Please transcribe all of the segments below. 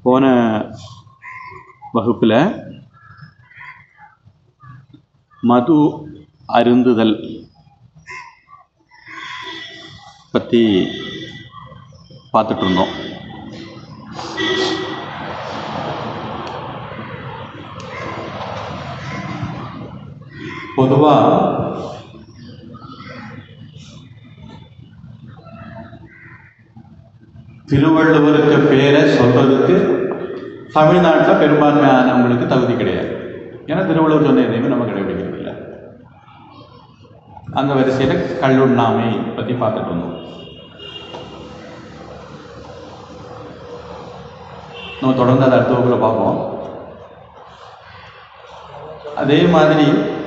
போன வகுப்பில் மது அருந்துதல் பற்றி பார்த்துட்டு இருந்தோம் பொதுவாக திருவள்ளுவருக்கு பேரை சொல்றதுக்கு தமிழ்நாட்டில் பெரும்பான்மையானவங்களுக்கு தகுதி கிடையாது ஏன்னா திருவள்ளுவர் சொன்ன எதையுமே நம்ம கடைபிடிக்கிறது இல்லை அந்த வரிசையில் கல்லுண்ணாமை பற்றி பார்த்துட்டு இருந்தோம் நம்ம தொடர்ந்து அதை அடுத்த வகுப்பில் பார்ப்போம் அதே மாதிரி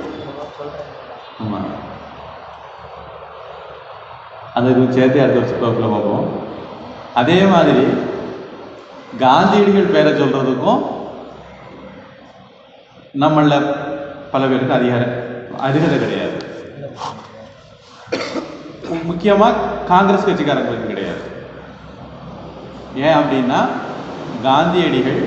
ஆமாம் அதுக்கு சேர்த்து அடுத்த வகுப்பில் பார்ப்போம் அதே மாதிரி காந்தியடிகள் பேரை சொல்றதுக்கும் நம்மள பல பேருக்கு அதிகாரம் அருகதை கிடையாது முக்கியமா காங்கிரஸ் கட்சிக்காரங்களுக்கு கிடையாது ஏன் அப்படின்னா காந்தியடிகள்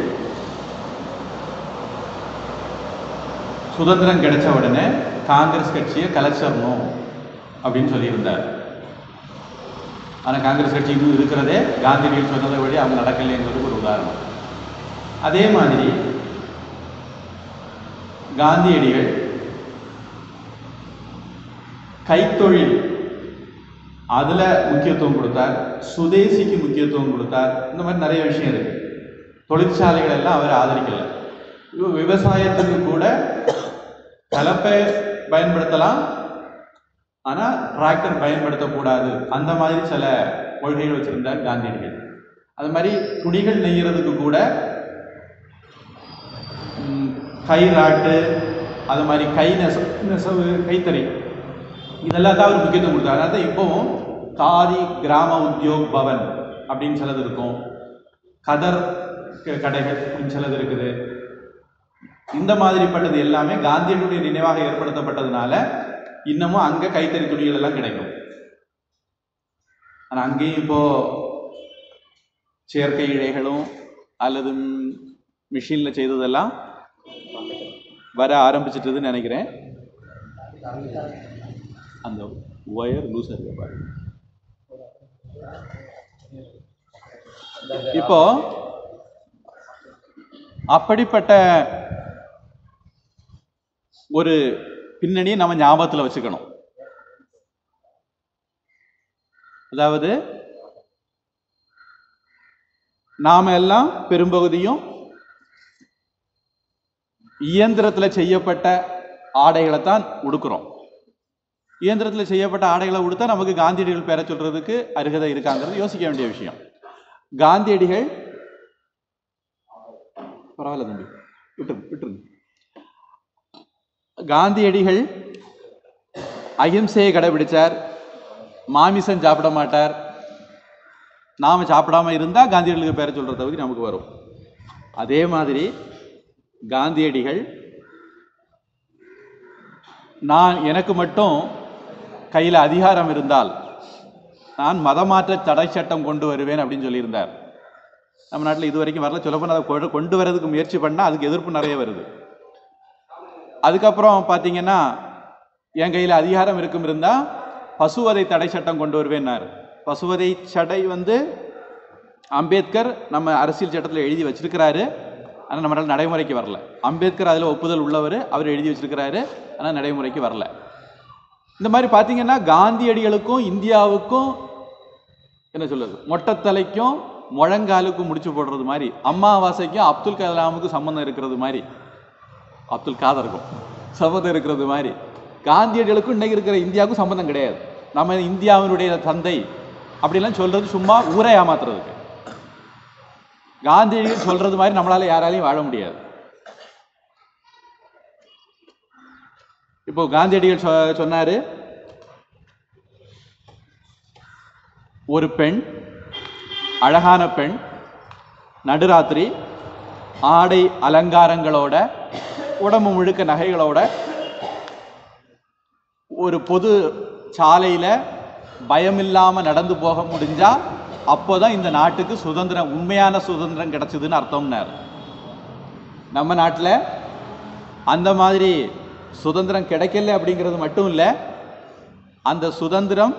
சுதந்திரம் கிடைச்ச உடனே காங்கிரஸ் கட்சியை கலைச்சிடணும் அப்படின்னு சொல்லியிருந்தார் ஆனால் காங்கிரஸ் கட்சி இன்னும் இருக்கிறதே காந்தியடிகள் சொன்னதை வழி அவங்க நடக்கலைங்கிறது ஒரு உதாரணம் அதே மாதிரி காந்தியடிகள் கைத்தொழில் அதில் முக்கியத்துவம் கொடுத்தார் சுதேசிக்கு முக்கியத்துவம் கொடுத்தார் இந்த மாதிரி நிறைய விஷயம் இருக்கு தொழிற்சாலைகள் எல்லாம் அவர் ஆதரிக்கல இவ- விவசாயத்துக்கு கூட கலப்பை பயன்படுத்தலாம் ஆனால் டிராக்டர் பயன்படுத்தக்கூடாது அந்த மாதிரி சில கொள்கைகள் வச்சிருந்தார் காந்தியடிகள் அது மாதிரி துணிகள் நெய்யறதுக்கு கூட ம், கை ராட்டு அது மாதிரி கை நெச நெசவு கைத்தறி இதெல்லாம் தான் அவர் முக்கியத்துவம் கொடுத்தார் அதனால தான் இப்போவும் காதி கிராம உத்தியோக் பவன் அப்படின்னு சிலது இருக்கும் கதர் க- கடைகள் அப்படின்னு சிலது இருக்குது இந்த மாதிரிப்பட்டது எல்லாமே காந்தியடிகளுடைய நினைவாக ஏற்படுத்தப்பட்டதுனால இன்னமும் அங்கே கைத்தறி துணிகள் எல்லாம் கிடைக்கும் ஆனால் அங்கேயும் இப்போ செயற்கை இழைகளும் அல்லது மிஷினில் செய்ததெல்லாம் வர ஆரம்பிச்சிட்டதுன்னு நினைக்கிறேன் அந்த ஒயர் லூஸாக இருக்க பாருங்க இப்போ அப்படிப்பட்ட ஒரு பின்னணியை நம்ம ஞாபகத்தில் வச்சுக்கணும் அதாவது நாம எல்லாம் பெரும்பகுதியும் இயந்திரத்தில் செய்யப்பட்ட ஆடைகளை தான் உடுக்கிறோம் இயந்திரத்தில் செய்யப்பட்ட ஆடைகளை உடுத்தா நமக்கு காந்தியடிகள் பேர சொல்றதுக்கு அருகதை இருக்காங்கிறது யோசிக்க வேண்டிய விஷயம் காந்தியடிகள் பரவாயில்ல தம்பி விட்டுருங்க விட்டுருங்க காந்தியடிகள் அகிம்சையை கடைபிடிச்சார் மாமிசம் சாப்பிட மாட்டார் நாம சாப்பிடாம இருந்தா காந்தியடிகளுக்கு பேர சொல்ற தகுதி நமக்கு வரும் அதே மாதிரி காந்தியடிகள் நான் எனக்கு மட்டும் கையில் அதிகாரம் இருந்தால் நான் மதமாற்ற தடை சட்டம் கொண்டு வருவேன் அப்படின்னு சொல்லியிருந்தார் நம்ம நாட்டில் இது வரைக்கும் வரல சொல்லப்போனால் அதை கொண்டு- கொண்டு வரதுக்கு முயற்சி பண்ணால் அதுக்கு எதிர்ப்பு நிறைய வருது அதுக்கப்புறம் பார்த்தீங்கன்னா என் கையில் அதிகாரம் இருக்கும் இருந்தால் பசுவதை தடை சட்டம் கொண்டு வருவேன்னார் பசுவதை சடை வந்து அம்பேத்கர் நம்ம அரசியல் சட்டத்தில் எழுதி வச்சிருக்கிறாரு ஆனால் நம்மளால் நடைமுறைக்கு வரல அம்பேத்கர் அதில் ஒப்புதல் உள்ளவர் அவர் எழுதி வச்சிருக்கிறாரு ஆனால் நடைமுறைக்கு வரல இந்த மாதிரி பார்த்தீங்கன்னா காந்தியடிகளுக்கும் இந்தியாவுக்கும் என்ன சொல்றது மொட்டத்தலைக்கும் முழங்காலுக்கும் முடிச்சு போடுறது மாதிரி அம்மாவாசைக்கும் அப்துல் கலாமுக்கும் சம்மந்தம் இருக்கிறது மாதிரி அப்துல் காதருக்கும் சம்மந்தம் இருக்கிறது மாதிரி காந்தியடிகளுக்கும் இன்னைக்கு இருக்கிற இந்தியாவுக்கும் சம்மந்தம் கிடையாது நம்ம இந்தியாவினுடைய தந்தை அப்படிலாம் சொல்றது சும்மா ஊரை ஏமாத்துறதுக்கு காந்தியடிகள் சொல்றது மாதிரி நம்மளால யாராலையும் வாழ முடியாது இப்போ காந்தியடிகள் சொ- சொன்னாரு ஒரு பெண் அழகான பெண் நடுராத்திரி ஆடை அலங்காரங்களோட உடம்பு முழுக்க நகைகளோட ஒரு பொது சாலையில பயமில்லாம நடந்து போக முடிஞ்சா அப்போதான் இந்த நாட்டுக்கு சுதந்திரம் உண்மையான சுதந்திரம் கிடைச்சதுன்னு அர்த்தம்னாரு நம்ம நாட்டில் அந்த மாதிரி சுதந்திரம் கிடைக்கல அப்படிங்கிறது மட்டும் இல்லை அந்த சுதந்திரம்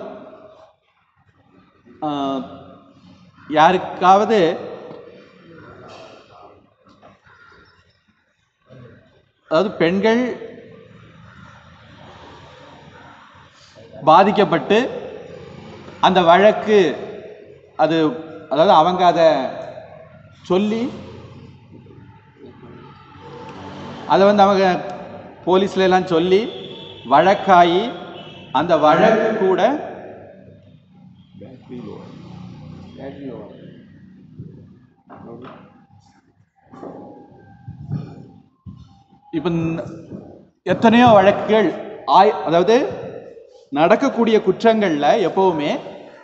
ஆஹ், யாருக்காவது அதாவது பெண்கள் பாதிக்கப்பட்டு அந்த வழக்கு அது அதாவது அவங்க அதை சொல்லி அதை வந்து அவங்க போலீஸ்ல எல்லாம் சொல்லி வழக்காகி அந்த வழக்கு கூட இப்போ ந- எத்தனையோ வழக்குகள் ஆய் அதாவது நடக்கக்கூடிய குற்றங்கள்ல எப்பவுமே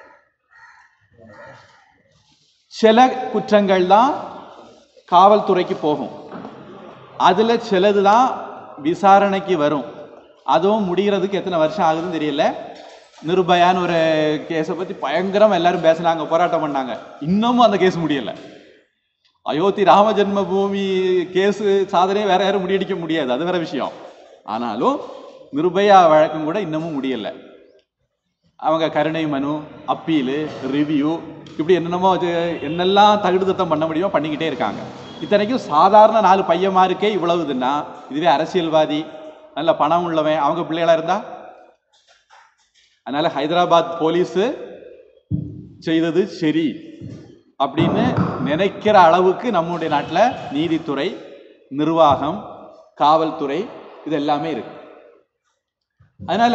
சில குற்றங்கள் தான் காவல்துறைக்கு போகும் அதுல சிலது தான் விசாரணைக்கு வரும் அதுவும் முடிகிறதுக்கு எத்தனை வருஷம் ஆகுதுன்னு தெரியல நிர்பயான்னு ஒரு கேஸை பத்தி பயங்கரம் எல்லாரும் பேசினாங்க போராட்டம் பண்ணாங்க இன்னமும் அந்த கேஸ் முடியல அயோத்தி ராம ஜென்ம பூமி கேஸ் சாதனையை வேற யாரும் முடியடிக்க முடியாது அது வேற விஷயம் ஆனாலும் நிர்பயா வழக்கம் கூட இன்னமும் முடியல அவங்க கருணை மனு அப்பீலு ரிவ்யூ இப்படி என்னென்னமோ அது என்னெல்லாம் தகுடுதத்தம் பண்ண முடியுமோ பண்ணிக்கிட்டே இருக்காங்க இத்தனைக்கும் சாதாரண நாலு பையன்மாருக்கே இவ்வளவுதுன்னா இதுவே அரசியல்வாதி நல்ல பணம் உள்ளவன் அவங்க பிள்ளைகளா இருந்தா அதனால ஹைதராபாத் போலீஸ் செய்தது சரி அப்படின்னு நினைக்கிற அளவுக்கு நம்முடைய நாட்டில் நீதித்துறை நிர்வாகம் காவல்துறை இது எல்லாமே இருக்கு அதனால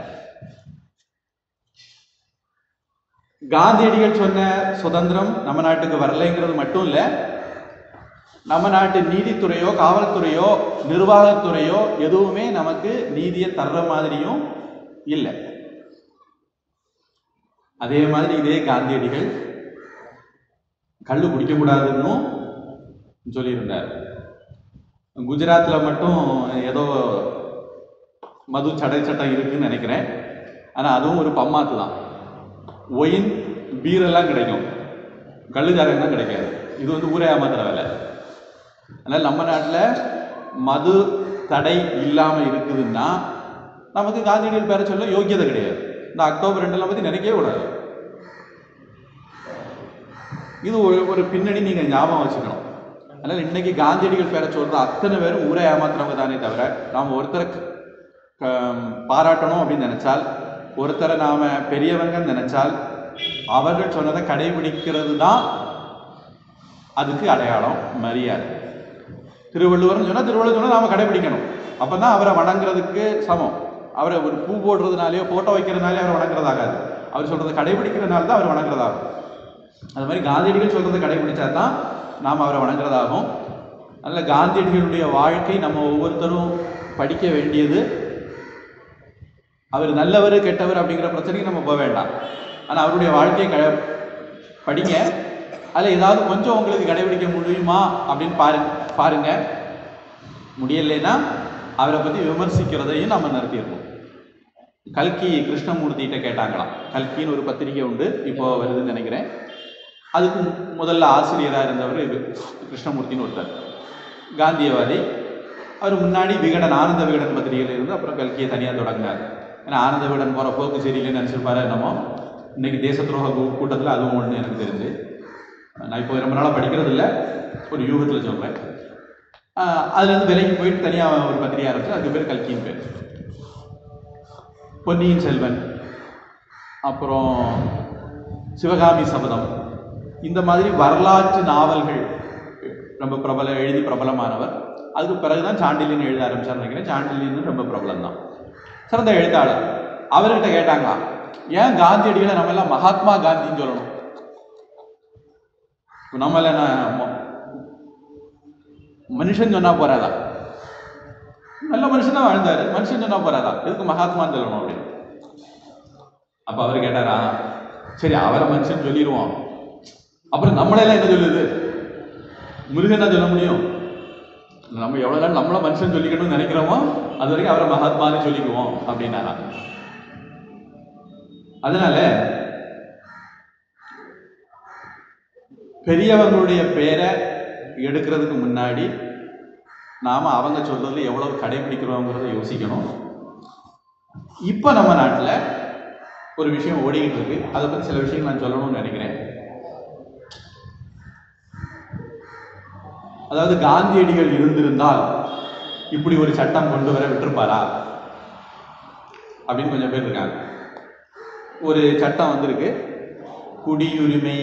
காந்தியடிகள் சொன்ன சுதந்திரம் நம்ம நாட்டுக்கு வரலைங்கிறது மட்டும் இல்ல நம்ம நாட்டு நீதித்துறையோ காவல்துறையோ நிர்வாகத்துறையோ எதுவுமே நமக்கு நீதியை தர்ற மாதிரியும் இல்லை அதே மாதிரி இதே காந்தியடிகள் கள்ளு குடிக்கக்கூடாதுன்னு சொல்லியிருந்தார் குஜராத்ல மட்டும் ஏதோ மது சடை சட்டம் இருக்குன்னு நினைக்கிறேன் ஆனா அதுவும் ஒரு பம்மாத்து தான் ஒயின் பீர் எல்லாம் கிடைக்கும் கள்ளுச்சாரம் தான் கிடைக்காது இது வந்து ஊரே ஏமாத்துற வேலை அதனால நம்ம நாட்டில் மது தடை இல்லாம இருக்குதுன்னா நமக்கு காந்தியடிகள் பேர சொல்ல யோக்கியதை கிடையாது இந்த அக்டோபர் ரெண்டெல்லாம் பத்தி நினைக்கவே கூடாது இது ஒரு ஒரு பின்னணி நீங்க ஞாபகம் வச்சுக்கணும் அதனால இன்னைக்கு காந்தியடிகள் பேரை சொல்ற அத்தனை பேரும் ஊரே ஏமாத்துறவங்க தானே தவிர நாம் ஒருத்தரை க- பாராட்டணும் அப்படின்னு நினைச்சால் ஒருத்தரை நாம பெரியவங்கன்னு நினைச்சால் அவர்கள் சொன்னதை கடைபிடிக்கிறது தான் அதுக்கு அடையாளம் மரியாதை திருவள்ளுவர்னு சொன்னா திருவள்ளுவர் சொன்னா நாம கடைபிடிக்கணும் அப்பதான் அவரை வணங்குறதுக்கு சமம் அவரை ஒரு பூ போடுறதுனாலயோ போட்டோ வைக்கிறதுனாலே அவர் வணங்குறதாகாது அவர் சொல்றதை கடைபிடிக்கிறதுனால தான் அவர் வணங்குறதாகும் அது மாதிரி காந்தியடிகள் சொல்றதை கடைபிடிச்சா தான் நாம் அவரை வணங்குறதாகும் அதனால காந்தியடிகளுடைய வாழ்க்கை நம்ம ஒவ்வொருத்தரும் படிக்க வேண்டியது அவர் நல்லவர் கெட்டவர் அப்படிங்கிற பிரச்சனைக்கு நம்ம போக வேண்டாம் ஆனால் அவருடைய வாழ்க்கையை க படிங்க அதில் ஏதாவது கொஞ்சம் உங்களுக்கு கடைபிடிக்க முடியுமா அப்படின்னு பாருங்க பாருங்க முடியலைன்னா அவரை பற்றி விமர்சிக்கிறதையும் நம்ம நிறுத்திடணும் கல்கி கிருஷ்ணமூர்த்திகிட்ட கேட்டாங்களாம் கல்கின்னு ஒரு பத்திரிகை உண்டு இப்போ வருதுன்னு நினைக்கிறேன் அதுக்கு மு- முதல்ல ஆசிரியராக இருந்தவர் இது கிருஷ்ணமூர்த்தின்னு ஒருத்தர் காந்தியவாதி அவர் முன்னாடி விகடன் ஆனந்த விகடன் பத்திரிகையில் இருந்து அப்புறம் கல்கியை தனியாக தொடங்கினார் ஏன்னா ஆனந்த விகடன் போகிற போக்கு சரியில்லைன்னு நினச்சிருப்பாரு என்னமோ இன்னைக்கு தேச துரோக கூ- கூட்டத்தில் அதுவும் ஒன்று எனக்கு தெரிஞ்சு நான் இப்போ ரொம்ப நாளாக படிக்கிறது இல்லை ஒரு யூகத்தில் சொல்கிறேன் அதுலேருந்து விலைக்கு போயிட்டு தனியாக ஒரு பத்திரிகை ஆரம்பிச்சு அதுக்கு பேர் கல்கின்னு பேர் பொன்னியின் செல்வன் அப்புறம் சிவகாமி சபதம் இந்த மாதிரி வரலாற்று நாவல்கள் ரொம்ப பிரபல எழுதி பிரபலமானவர் அதுக்கு பிறகுதான் சாண்டிலியன் எழுத ஆரம்பிச்சார் நினைக்கிறேன் சாண்டிலியன் ரொம்ப பிரபலம் தான் சிறந்த எழுத்தாளர் அவர்கிட்ட கேட்டாங்களா ஏன் காந்தியடிகளை நம்ம எல்லாம் மகாத்மா காந்தின்னு சொல்லணும் இப்ப நம்ம எல்லாம் என்ன ம- மனுஷன் சொன்னா போறாதா நல்ல மனுஷன் தான் வாழ்ந்தாரு மனுஷன் சொன்னா போறாதா எதுக்கு மகாத்மான்னு சொல்லணும் அப்படின்னு அப்ப அவர் கேட்டாரா சரி அவரை மனுஷன் சொல்லிடுவோம் அப்புறம் நம்மளெல்லாம் என்ன சொல்லுது முருகன் தான் சொல்ல முடியும் நம்ம எவ்வளவு நாள் நம்மள மனுஷன் சொல்லிக்கணும்னு நினைக்கிறோமோ அது வரைக்கும் அவரை மகாத்மான்னு சொல்லிக்குவோம் அப்படின்னாரா அதனால பெரியவங்களுடைய பேரை எடுக்கிறதுக்கு முன்னாடி நாம் அவங்க சொல்றதுல எவ்வளவு கடைபிடிக்கிறோங்கிறத யோசிக்கணும் இப்போ நம்ம நாட்டில் ஒரு விஷயம் ஓடிக்கிட்டு இருக்கு அதை பற்றி சில விஷயங்கள் நான் சொல்லணும்னு நினைக்கிறேன் அதாவது காந்தியடிகள் இருந்திருந்தால் இப்படி ஒரு சட்டம் கொண்டு வர விட்டிருப்பாரா அப்படின்னு கொஞ்சம் பேர் இருக்காங்க ஒரு சட்டம் வந்திருக்கு குடியுரிமை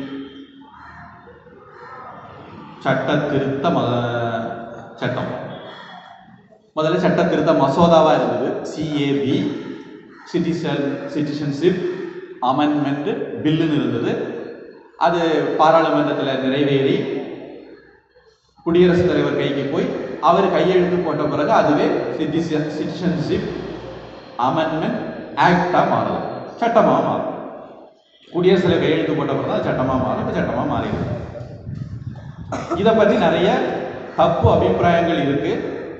சட்ட திருத்த ம சட்டம் முதல்ல சட்ட திருத்த மசோதாவா இருந்தது சிஏபி சிட்டிசன் சிட்டிசன்ஷிப் அமெண்ட்மெண்ட் பில்லுன்னு இருந்தது அது பாராளுமன்றத்தில் நிறைவேறி குடியரசுத் தலைவர் கைக்கு போய் அவர் கையெழுத்து போட்ட பிறகு அதுவே சிட்டிசன் சிட்டிசன்ஷிப் அமெண்ட்மெண்ட் ஆக்டா மாறுது சட்டமா மாறும் குடியரசுத் தலைவர் கையெழுத்து போட்ட பிறகு தான் சட்டமா மாறும் இப்போ சட்டமா மாறிடுது இதை பற்றி நிறைய தப்பு அபிப்பிராயங்கள் இருக்கு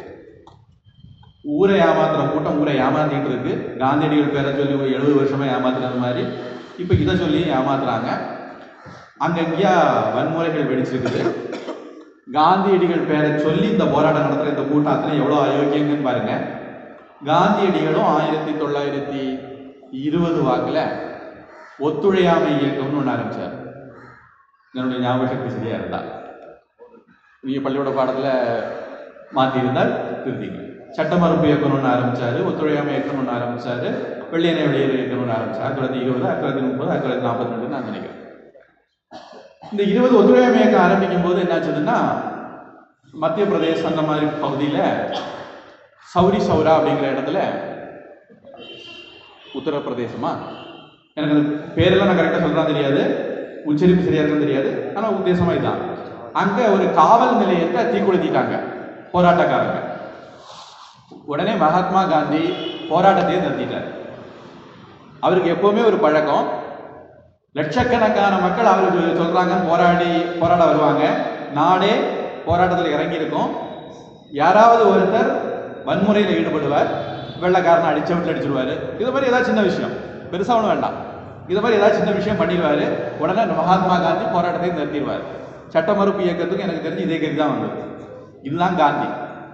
ஊரை ஏமாத்துற கூட்டம் ஊரை ஏமாத்திட்டு இருக்கு காந்தியடிகள் பேரை சொல்லி ஒரு எழுபது வருஷமா ஏமாத்துறது மாதிரி இப்போ இதை சொல்லி ஏமாத்துறாங்க அங்கங்கேயா வன்முறைகள் வெடிச்சிருக்குது காந்தியடிகள் பேரை சொல்லி இந்த போராட்டம் நடத்துகிற இந்த கூட்டத்தில் எவ்வளோ அயோக்கியங்கன்னு பாருங்க காந்தியடிகளும் ஆயிரத்தி தொள்ளாயிரத்தி இருபது வாக்கில் ஒத்துழையாமை இயக்கம்னு ஒன்று ஆரம்பிச்சார் என்னுடைய ஞாபக சக்தி சரியா இருந்தா நீங்கள் பள்ளியோட பாடத்தில் மாற்றியிருந்தால் திருத்திங்க சட்ட மறுப்பு இயக்கம்னு ஒன்று ஆரம்பிச்சாரு ஒத்துழையாமை இயக்கம்னு ஒன்று ஆரம்பிச்சாரு வெள்ளையனை வெளியேறு இயக்கம்னு ஒன்று ஆரம்பிச்சார் ஆயிரத்தி தொள்ளாயிரத்தி இருபது ஆயிரத்தி தொள்ளாயிரத்தி முப்பது ஆயிரத்தி தொள்ளாயிரத்தி நாற்பத்தி ரெண்டு நான் நினைக்கிறேன் இந்த இருபது ஒத்துழையாமை இயக்கம் ஆரம்பிக்கும் போது என்னாச்சுன்னா மத்திய பிரதேசம் அந்த மாதிரி பகுதியில் சௌரி சௌரா அப்படிங்கிற இடத்துல உத்தரப்பிரதேசமா எனக்கு அந்த பேரெல்லாம் நான் கரெக்டாக சொல்கிறேன் தெரியாது உச்சரிப்பு சரியா இருக்குன்னு தெரியாது ஆனால் உத்தேசமா இதுதான் அங்கே ஒரு காவல் நிலையத்தை தீக்குளுத்திட்டாங்க போராட்டக்காரங்க உடனே மகாத்மா காந்தி போராட்டத்தையே நிறுத்திட்டார் அவருக்கு எப்பவுமே ஒரு பழக்கம் லட்சக்கணக்கான மக்கள் அவருக்கு சொல்றாங்க போராடி போராட வருவாங்க நாடே போராட்டத்தில் இறங்கி இருக்கும் யாராவது ஒருத்தர் வன்முறையில் ஈடுபடுவார் வெள்ளக்காரனை அடிச்சு விட்டு அடிச்சிருவாரு இது மாதிரி ஏதாவது சின்ன விஷயம் பெருசா ஒன்றும் வேண்டாம் இது மாதிரி ஏதாவது சின்ன விஷயம் பண்ணிடுவாரு உடனே மகாத்மா காந்தி போராட்டத்தை நிறுத்திடுவார் சட்ட மறுப்பு இயக்கத்துக்கு எனக்கு தெரிஞ்சு இதே கருதி தான் வந்தது இதுதான் காந்தி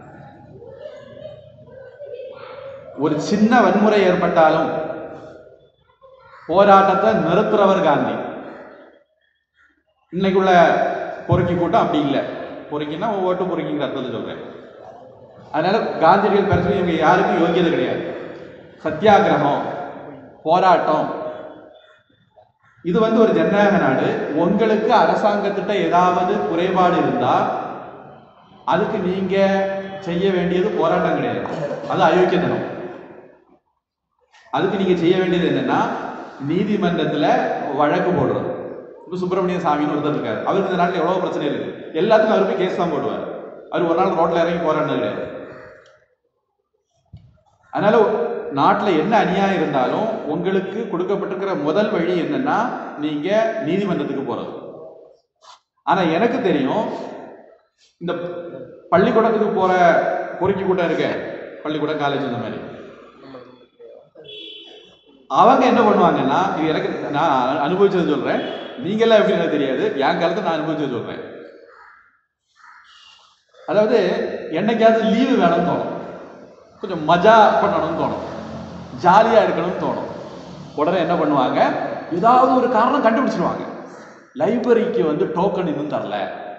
ஒரு சின்ன வன்முறை ஏற்பட்டாலும் போராட்டத்தை நிறுத்துறவர் காந்தி இன்னைக்குள்ள பொறுக்கி கூட்டம் அப்படி இல்லை பொறுக்கின்னா ஓட்டு பொறுக்கிங்கிற அர்த்தத்தில் சொல்றேன் அதனால காந்தியடிகள் பிரச்சனை இவங்க யாருக்கும் யோகியதை கிடையாது சத்தியாகிரகம் போராட்டம் இது வந்து ஒரு ஜனநாயக நாடு உங்களுக்கு அரசாங்கத்திட்ட ஏதாவது குறைபாடு இருந்தா அதுக்கு நீங்க செய்ய வேண்டியது போராட்டம் கிடையாது அது அயோக்கியத்தனம் அதுக்கு நீங்க செய்ய வேண்டியது என்னன்னா நீதிமன்றத்துல வழக்கு போடுறது இப்போ சுப்பிரமணிய சாமின்னு ஒருத்தர் இருக்காரு அவருக்கு இந்த நாட்டில் எவ்வளவு பிரச்சனை இருக்கு எல்லாத்துக்கும் அவர் போய் கேஸ் தான் போடுவார் அவர் ஒரு நாள் ரோட்ல இறங்கி போராடினது கிடையாது அதனால நாட்டில் என்ன அநியாயம் இருந்தாலும் உங்களுக்கு கொடுக்கப்பட்டிருக்கிற முதல் வழி என்னன்னா நீங்க நீதிமன்றத்துக்கு போறது ஆனா எனக்கு தெரியும் இந்த பள்ளிக்கூடத்துக்கு போற பொறுக்கி கூட்டம் இருக்க பள்ளிக்கூடம் காலேஜ் இந்த மாதிரி அவங்க என்ன பண்ணுவாங்கன்னா இது எனக்கு நான் அனுபவிச்சது சொல்றேன் நீங்கெல்லாம் எப்படி எனக்கு தெரியாது என் காலத்தை நான் அனுபவிச்சது சொல்றேன் அதாவது என்னைக்காவது லீவு வேணும்னு தோணும் கொஞ்சம் மஜா பண்ணணும்னு தோணும் ஜாலியாக இருக்கணும்னு தோணும் உடனே என்ன பண்ணுவாங்க ஏதாவது ஒரு காரணம் கண்டுபிடிச்சிருவாங்க லைப்ரரிக்கு வந்து டோக்கன் இன்னும் தரல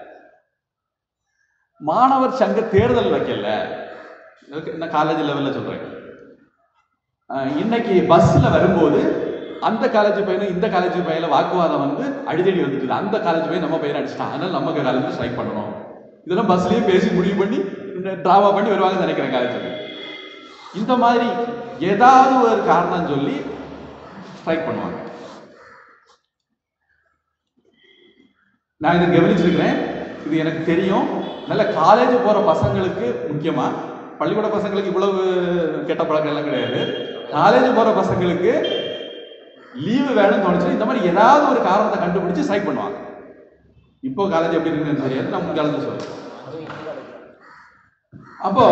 மாணவர் சங்க தேர்தல் வைக்கல இதுக்கு நான் காலேஜ் லெவலில் சொல்கிறேன் இன்னைக்கு பஸ்ஸில் வரும்போது அந்த காலேஜ் பையனும் இந்த காலேஜ் பையனில் வாக்குவாதம் வந்து அடிதடி வந்துட்டு அந்த காலேஜ் பையன் நம்ம பையனை அடிச்சிட்டான் அதனால நம்ம காலேஜ் ஸ்ட்ரைக் பண்ணணும் இதெல்லாம் பஸ்லயே பேசி முடிவு பண்ணி டிராமா பண்ணி வருவாங்கன்னு நினைக்கிறேன் காலேஜுக்கு இந்த மாதிரி ஏதாவது ஒரு காரணம் சொல்லி ஸ்ட்ரைக் பண்ணுவாங்க நான் இதை கவனிச்சிருக்கிறேன் இது எனக்கு தெரியும் நல்ல காலேஜ் போற பசங்களுக்கு முக்கியமா பள்ளிக்கூட பசங்களுக்கு இவ்வளவு கெட்ட பழக்கம் எல்லாம் கிடையாது காலேஜ் போற பசங்களுக்கு லீவு வேணும்னு தோணுச்சுன்னா இந்த மாதிரி ஏதாவது ஒரு காரணத்தை கண்டுபிடிச்சு ஸ்ட்ரைக் பண்ணுவாங்க இப்போ காலேஜ் எப்படி இருக்குன்னு எனக்கு தெரியாது நான் முன்காலத்தில் சொல்றேன் அப்போ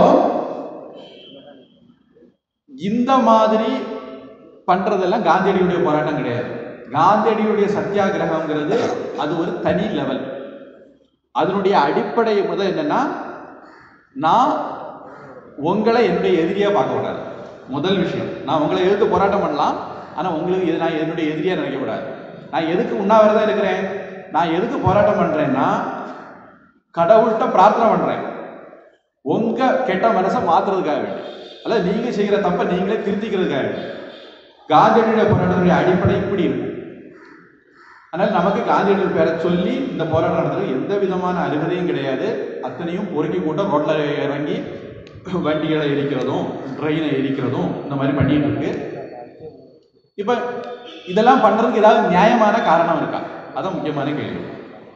இந்த மாதிரி பண்றதெல்லாம் காந்தியடிகளுடைய போராட்டம் கிடையாது காந்தியடிகளுடைய சத்தியாகிரகம்ங்கிறது அது ஒரு தனி லெவல் அதனுடைய அடிப்படை முதல் என்னன்னா நான் உங்களை என்னுடைய எதிரியா பார்க்க கூடாது முதல் விஷயம் நான் உங்களை எதிர்த்து போராட்டம் பண்ணலாம் ஆனா உங்களுக்கு எது- நான் என்னுடைய எதிரியா நினைக்க கூடாது நான் எதுக்கு உண்ணாவிரதம் இருக்கிறேன் நான் எதுக்கு போராட்டம் பண்றேன்னா கடவுள்கிட்ட பிரார்த்தனை பண்றேன் உங்க கெட்ட மனசை மாத்துறதுக்காக வேண்டி அல்ல நீங்க செய்கிற தப்பை நீங்களே திருத்திக்கிறதுக்காக வேண்டி காந்தியடியோட போராட்டத்துடைய அடிப்படை இப்படி இருக்கும் அதனால நமக்கு காந்தியடிகள் பேரை சொல்லி இந்த போராட்டம் நடத்துறது எந்த விதமான அருகதையும் கிடையாது அத்தனையும் பொறுக்கி கூட்டம் ரோட்ல இறங்கி வண்டிகளை எரிக்கிறதும் ட்ரெயினை எரிக்கிறதும் இந்த மாதிரி பண்ணிட்டு இருக்கு இப்ப இதெல்லாம் பண்றதுக்கு ஏதாவது நியாயமான காரணம் இருக்கா அதான் முக்கியமான கேள்வி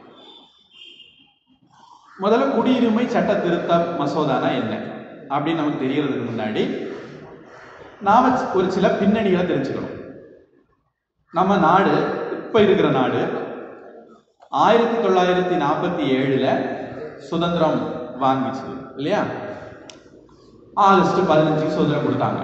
முதல்ல குடியுரிமை சட்ட திருத்த மசோதானா என்ன அப்படின்னு நமக்கு தெரியறதுக்கு முன்னாடி நாம ஒரு சில பின்னணிகளை தெரிஞ்சுக்கணும் நம்ம நாடு இப்ப இருக்கிற நாடு ஆயிரத்தி தொள்ளாயிரத்தி நாற்பத்தி ஏழுல சுதந்திரம் வாங்கிச்சு இல்லையா ஆகஸ்ட் பதினஞ்சுக்கு சுதந்திரம் கொடுத்தாங்க